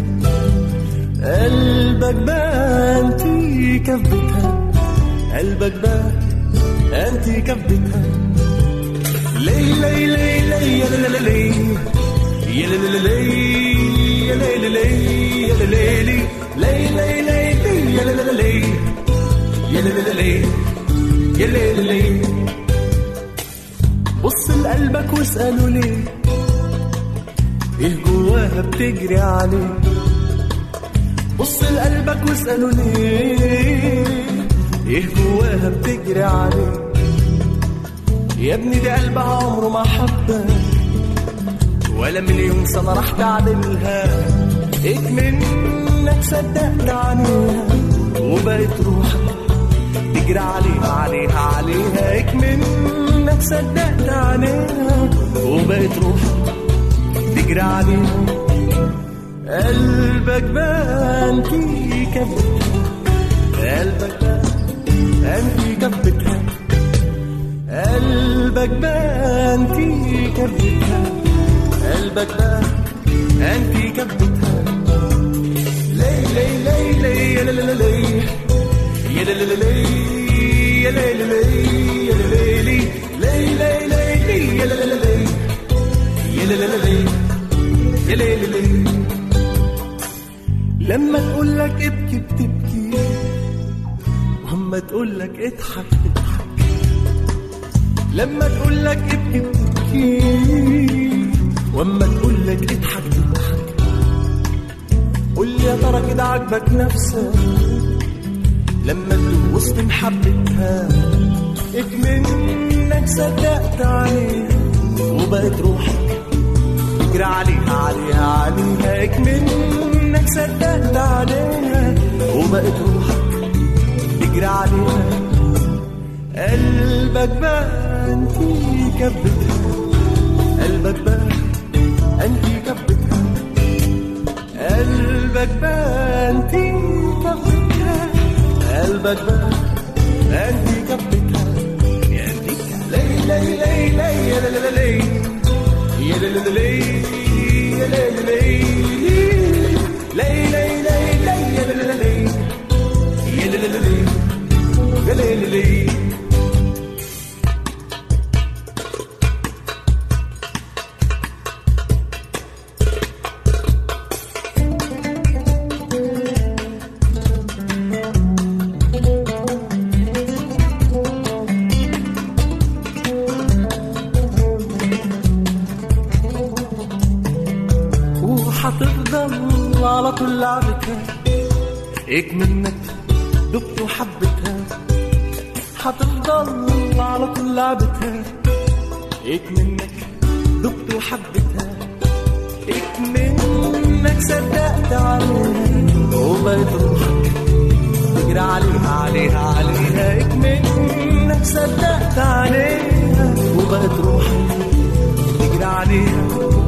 قلبك بقى انتي كبتها قلبك بقى انتي كبتها لي لي لي لي يا لا لا لي يا لا لا لي يا لي لي يا لي لي لي لي لي لي يا لا لا لي يا لا لا لي يا لي لي بص لقلبك واسأله ليه ايه جواها بتجري عليه بص لقلبك واسأله ليه ايه جواها بتجري عليه يا ابني دي قلبها عمره ما حبك ولا مليون سنة راح تعدلها منك صدقت عليها وبقت روحك تجري عليها عليها عليها منك صدقت عليها وبقت روحك تجري عليها قلبك بقى انتي كبتها قلبك بقى انتي كبتها قلبك بقى انتي كبتها قلبك بقى انتي كبتها لي لي لي لي يا لا لا لي يا لا لا لي يا لا لا لي يا لا لا لي لي لي لي لي يا لا لا لي يا لا لا لي يا لا لا لي لما تقول لك ابكي بتبكي واما تقول لك اضحك تضحك لما تقول لك ابكي بتبكي واما تقول لك اضحك تضحك قول لي يا ترى كده عاجبك نفسك لما تدوب وسط محبتها منك صدقت عليها وبقت روحك تجري عليها عليها عليها منك صدقت عليها وبقت روحك تجري عليها قلبك بقى انتي كبتها قلبك بقى انتي كبتها قلبك بقى انتي كبتها قلبك بقى انتي كبتها يا انتي لي لي لي لي يا لا لا لي يا لا لا لي يا لا لا لي لي لي لي لي يا لا لا لي يا لا لا لي يا لا لا لي وحتفضل على طول لعبتها ايك منك دبت وحبتها حتفضل على طول لعبتها ايك منك دبت وحبتها ايك منك صدقت عليها وبقيت روحك تجري عليها عليها عليها ايك منك صدقت عليها وبقت روحك تجري عليها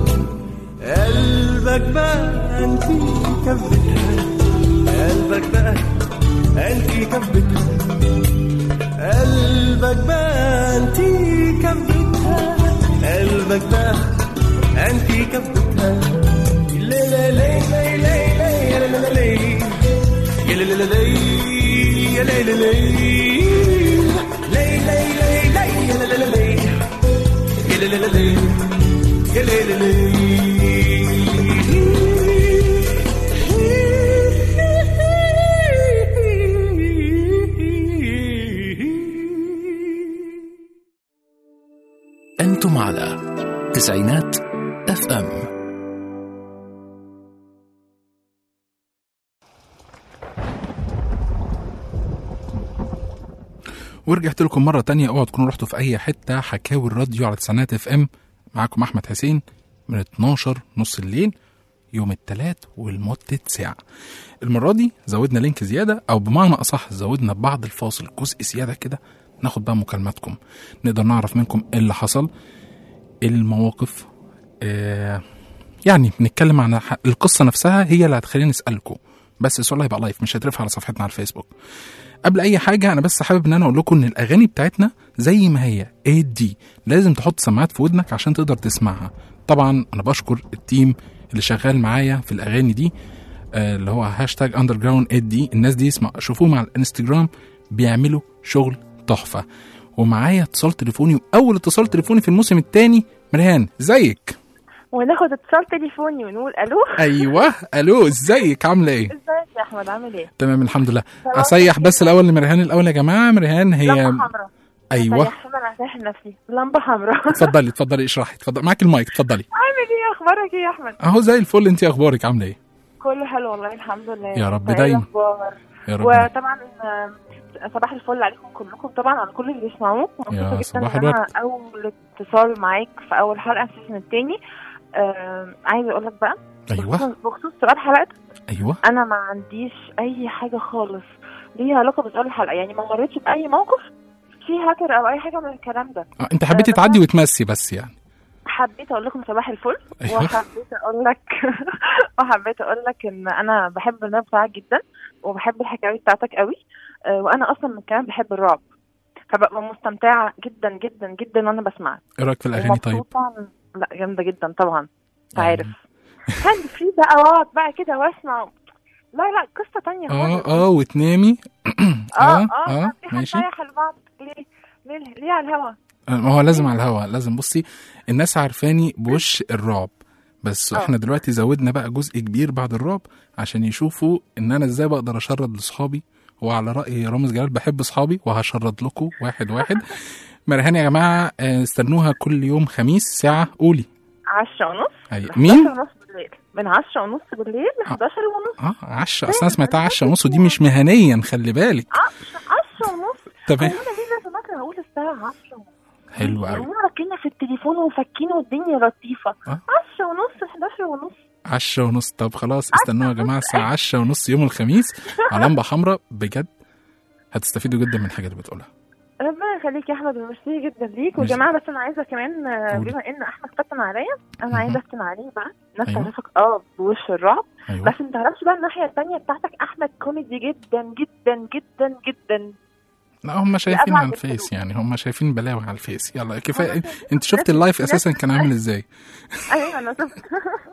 قلبك بقى انتي كبتها قلبك بقى انتي كبتها قلبك بقى انتي كبتها قلبك بقى انتي كبتها لا لا لا لا لا لا يا لا لا لا يا لا لا لا يا لا لا لا لا لا لا لا يا لا لا لا يا لا لا لا يا لا لا لا أنتم على تسعينات اف ام ورجعت لكم مرة تانية اوعوا تكونوا رحتوا في أي حتة حكاوي الراديو على تسعينات اف ام معاكم أحمد حسين من 12 نص الليل يوم التلات ولمدة ساعة المرة دي زودنا لينك زيادة أو بمعنى أصح زودنا بعض الفاصل جزء زيادة كده ناخد بقى مكالماتكم نقدر نعرف منكم ايه اللي حصل إيه المواقف آه يعني بنتكلم عن ح- القصة نفسها هي اللي هتخلينا نسألكم بس السؤال هيبقى لايف مش هيترفع على صفحتنا على الفيسبوك قبل اي حاجه انا بس حابب ان انا اقول لكم ان الاغاني بتاعتنا زي ما هي اي دي لازم تحط سماعات في ودنك عشان تقدر تسمعها طبعا انا بشكر التيم اللي شغال معايا في الاغاني دي آه، اللي هو هاشتاج اندر جراوند اي دي الناس دي اسمع شوفوهم على الانستجرام بيعملوا شغل تحفه ومعايا اتصال تليفوني واول اتصال تليفوني في الموسم الثاني مريان ازيك وناخد اتصال تليفوني ونقول الو ايوه الو ازيك عامله ايه ازيك يا احمد عامل ايه؟ تمام الحمد لله اصيح بس الاول لمريهان الاول يا جماعه مريهان هي لمبه حمراء ايوه صيح انا هسيح نفسي لمبه حمراء اتفضلي اتفضلي اشرحي اتفضلي معاك المايك اتفضلي عامل ايه اخبارك ايه يا احمد؟ اهو زي الفل انت اخبارك عامله ايه كله حلو والله الحمد لله يا رب انت ايه دايما. الأخبار؟ يا رب وطبعا آه، صباح الفل عليكم كلكم طبعا على كل اللي بيسمعوك يا مبسوطه جدا صباح ان انا الورد. اول اتصال معاك في اول حلقه في السيزون التاني آه عايزه اقول لك بقى ايوه بخصوص- بخصوص سؤال حلقتك ايوه انا ما عنديش اي حاجه خالص ليها علاقه بسؤال الحلقه يعني ما مريتش باي موقف في هاكر او اي حاجه من الكلام ده آه، انت حبيتي تعدي وتمسي بس يعني حبيت اقول لكم صباح الفل أيوة. وحبيت اقول لك وحبيت اقول لك ان انا بحب البرنامج بتاعك جدا وبحب الحكاوي بتاعتك قوي آه، وانا اصلا كمان بحب الرعب فببقى مستمتعه جدا جدا جدا وانا بسمعك ايه رايك في الاغاني طيب ومبسوطة- لا جامده جدا طبعا انت عارف هاند فري بقى واقعد بقى كده واسمع لا لا قصه تانية اه خالص اه وتنامي اه اه اه اه في حد ماشي رايح لبعض ليه ليه ليه على الهوا ما هو لازم على الهوا لازم بصي الناس عارفاني بوش الرعب بس آه. احنا دلوقتي زودنا بقى جزء كبير بعد الرعب عشان يشوفوا ان انا ازاي بقدر اشرد لاصحابي وعلى راي رامز جلال بحب اصحابي وهشرد لكم واحد واحد مرهان يا جماعه آه، استنوها كل يوم خميس ساعه قولي 10 ونص أي. مين 11 ونص بالليل من 10 ونص بالليل ل 11 ونص اه عشرة اصل انا سمعتها عشرة ونص ودي مش مهنيا خلي بالك 10 ونص تمام هو انا ليه لازم مثلا اقول الساعه 10 ونص حلو قوي هو راكنين في التليفون وفاكين والدنيا لطيفه آه. 10 ونص 11 ونص عشرة ونص طب خلاص استنوها يا جماعة الساعة عشرة ونص يوم الخميس على لمبة حمراء بجد هتستفيدوا جدا من الحاجة اللي بتقولها ربنا يخليك يا احمد وميرسي جدا ليك ميرسي. وجماعه بس انا عايزه كمان آه، قولي. بما ان احمد فتن عليا انا مهم. عايزه افتن عليه بقى الناس أيوة. تعرفك اه بوش الرعب أيوة بس انت تعرفش بقى الناحيه الثانيه بتاعتك احمد كوميدي جدا جدا جدا جدا لا هم شايفين لأبعد على الفيس الحدود. يعني هم شايفين بلاوي على الفيس يلا كفاية انت شفت اللايف اساسا كان عامل ازاي ايوه انا شفت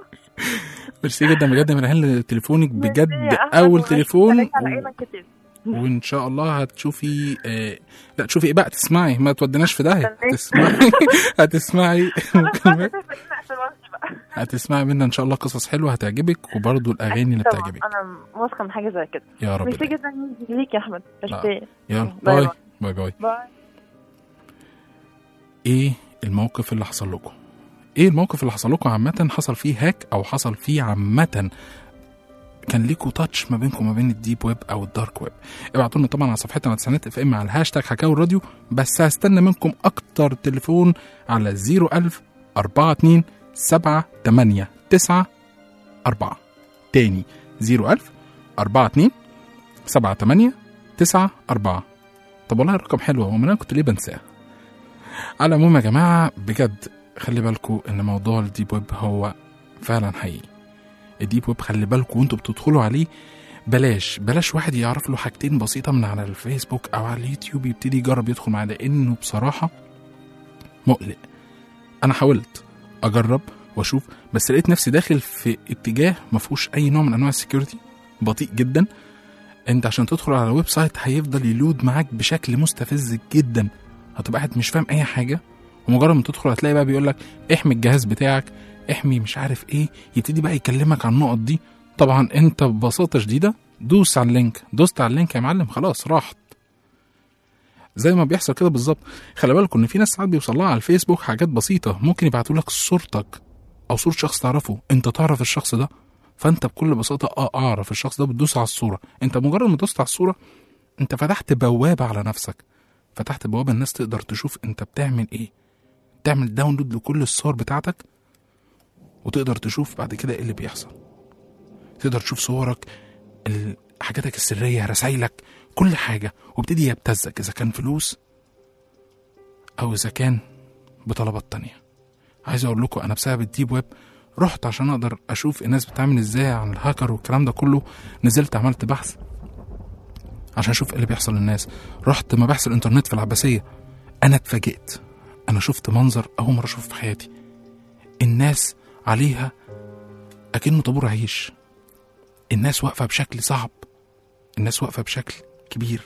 ميرسي جدا بجد من اهل تليفونك بجد ميرسي يا أحمد، اول وميرسي تليفون عليك على و... عينك كتير وان شاء الله هتشوفي آه... لا تشوفي ايه بقى تسمعي ما توديناش في داهية استناك. تسمعي هتسمعي مكالمات نقفل وامشي بقى هتسمعي منا ان شاء الله قصص حلوة هتعجبك وبرضه الاغاني اللي طبعا بتعجبك انا واثقه من حاجه زي كده يا رب ميرسي دايما. جدا ليك يا احمد ميرسي يلا باي باي باي. باي باي باي ايه الموقف اللي حصل لكم ايه الموقف اللي حصل لكم عامه حصل فيه هاك او حصل فيه عامه كان ليكوا تاتش ما بينكم وما بين الديب ويب او الدارك ويب ابعتوا لنا طبعا على صفحتنا على تسعينات اف ام على الهاشتاج حكاوي الراديو بس هستنى منكم اكتر تليفون على 01000 42 7 8 9 4 تاني 01000 42 7 8 9 4 طب والله الرقم حلو هو انا كنت ليه بنساه على العموم يا جماعة بجد خلي بالكم ان موضوع الديب ويب هو فعلا حقيقي الديب ويب خلي بالكم وانتوا بتدخلوا عليه بلاش بلاش واحد يعرف له حاجتين بسيطة من على الفيسبوك او على اليوتيوب يبتدي يجرب يدخل معاه لانه بصراحة مقلق انا حاولت اجرب واشوف بس لقيت نفسي داخل في اتجاه ما فيهوش اي نوع من انواع السكيورتي بطيء جدا انت عشان تدخل على الويب سايت هيفضل يلود معاك بشكل مستفز جدا هتبقى قاعد مش فاهم اي حاجه ومجرد ما تدخل هتلاقي بقى بيقول لك احمي الجهاز بتاعك احمي مش عارف ايه يبتدي بقى يكلمك عن النقط دي طبعا انت ببساطه شديده دوس على اللينك دوست على اللينك يا معلم خلاص راحت زي ما بيحصل كده بالظبط خلي بالكم ان في ناس ساعات بيوصل لها على الفيسبوك حاجات بسيطه ممكن يبعتوا لك صورتك او صوره شخص تعرفه انت تعرف الشخص ده فانت بكل بساطه اه اعرف الشخص ده بتدوس على الصوره انت مجرد ما دوست على الصوره انت فتحت بوابه على نفسك فتحت بوابه الناس تقدر تشوف انت بتعمل ايه تعمل داونلود لكل الصور بتاعتك وتقدر تشوف بعد كده ايه اللي بيحصل تقدر تشوف صورك ال- حاجاتك السريه رسايلك كل حاجه وابتدي يبتزك اذا كان فلوس او اذا كان بطلبات تانية عايز اقول لكم انا بسبب الديب ويب رحت عشان اقدر اشوف الناس بتعمل ازاي عن الهاكر والكلام ده كله نزلت عملت بحث عشان اشوف ايه اللي بيحصل للناس رحت مباحث الانترنت في العباسيه انا اتفاجئت انا شفت منظر اول مره اشوفه في حياتي الناس عليها اكنه طابور عيش الناس واقفه بشكل صعب الناس واقفه بشكل كبير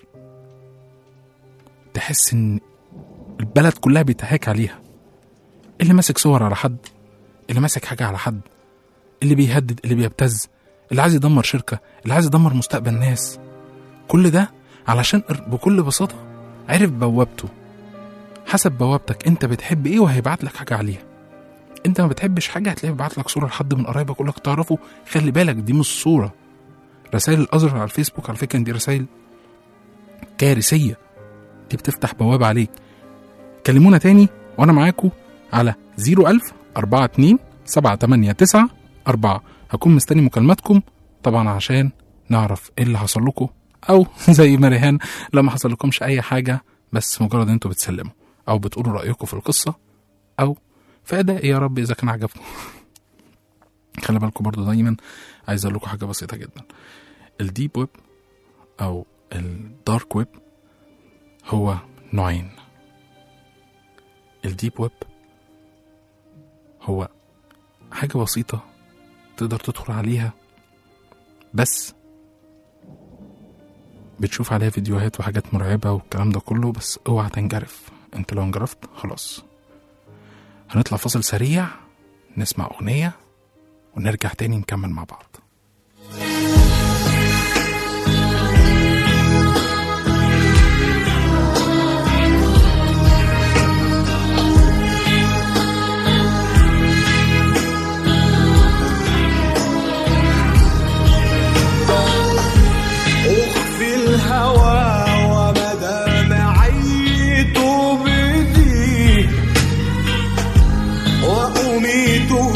تحس ان البلد كلها بيتهاك عليها اللي ماسك صور على حد اللي ماسك حاجه على حد اللي بيهدد اللي بيبتز اللي عايز يدمر شركه اللي عايز يدمر مستقبل ناس كل ده علشان بكل بساطه عرف بوابته حسب بوابتك انت بتحب ايه وهيبعت لك حاجه عليها انت ما بتحبش حاجه هتلاقيه بيبعت لك صوره لحد من قرايبك يقول لك تعرفه خلي بالك دي مش صوره رسائل الازرق على الفيسبوك على فكره دي رسائل كارثيه دي بتفتح بوابه عليك كلمونا تاني وانا معاكم على 01000 42 789 4 هكون مستني مكالماتكم طبعا عشان نعرف ايه اللي حصل لكم او زي ما ريهان لما حصل لكمش اي حاجه بس مجرد ان انتوا بتسلموا او بتقولوا رايكم في القصه او في اداء يا رب اذا كان عجبكم خلي بالكم برضو دايما عايز اقول لكم حاجه بسيطه جدا الديب ويب او الدارك ويب هو نوعين الديب ويب هو حاجة بسيطة تقدر تدخل عليها بس بتشوف عليها فيديوهات وحاجات مرعبة والكلام ده كله بس اوعى تنجرف انت لو انجرفت خلاص هنطلع فاصل سريع نسمع أغنية ونرجع تاني نكمل مع بعض أخفي الهوى ومدامعيت بدي وأميته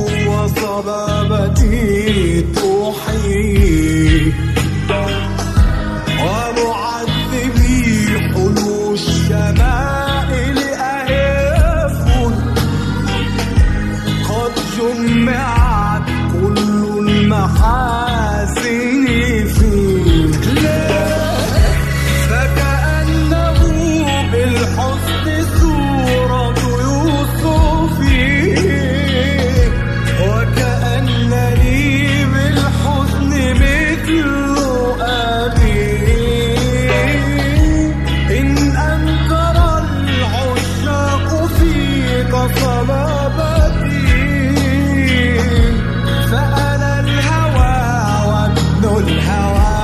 وصبابتي تحيي ومعذبي حلو الشمائل أهيف قد جمعت كل المحاسن فيك فكأنه بالحسن صورة يوسف وكأنني بالحزن مثل أبي إن أنكر العشاق فيك صلابتي فأنا الهوى وابن الهوى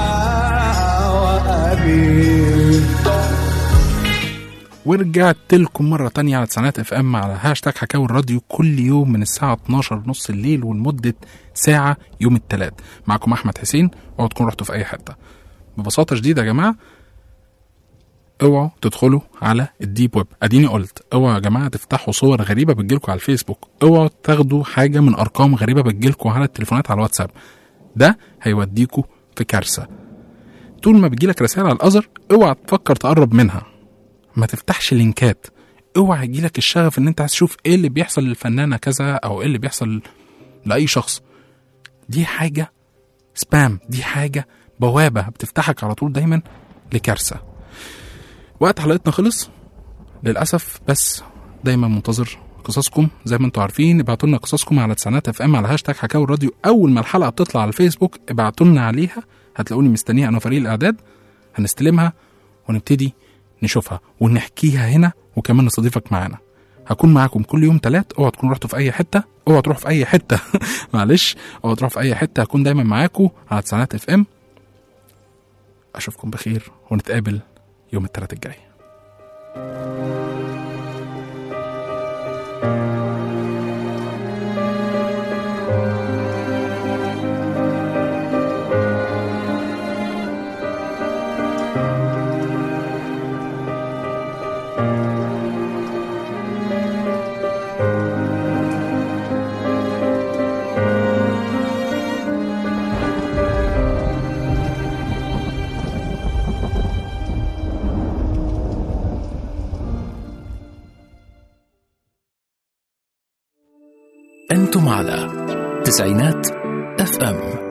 وأبي ورجعت لكم مرة تانية على تسعينات اف ام على هاشتاج حكاوي الراديو كل يوم من الساعة 12 نص الليل ولمدة ساعة يوم التلات معكم أحمد حسين اوعوا تكونوا رحتوا في أي حتة ببساطة شديدة يا جماعة اوعوا تدخلوا على الديب ويب اديني قلت اوعوا يا جماعه تفتحوا صور غريبه بتجيلكوا على الفيسبوك اوعوا تاخدوا حاجه من ارقام غريبه بتجيلكوا على التليفونات على الواتساب ده هيوديكوا في كارثه طول ما بتجيلك رسائل على الازر اوعى تفكر تقرب منها ما تفتحش لينكات اوعى يجيلك الشغف ان انت عايز تشوف ايه اللي بيحصل للفنانه كذا او ايه اللي بيحصل لاي شخص دي حاجه سبام دي حاجه بوابه بتفتحك على طول دايما لكارثه وقت حلقتنا خلص للاسف بس دايما منتظر قصصكم زي ما انتم عارفين ابعتوا لنا قصصكم على تسعينات اف ام على هاشتاج حكاوي الراديو اول ما الحلقه بتطلع على الفيسبوك ابعتوا لنا عليها هتلاقوني مستنيها انا وفريق الاعداد هنستلمها ونبتدي نشوفها ونحكيها هنا وكمان نستضيفك معانا هكون معاكم كل يوم تلات اوعوا تكونوا رحتوا في اي حته اوعوا تروحوا في اي حته معلش اوعوا تروحوا في اي حته هكون دايما معاكم على تسعينات اف ام اشوفكم بخير ونتقابل يوم التلات الجاي أنتم على تسعينات اف ام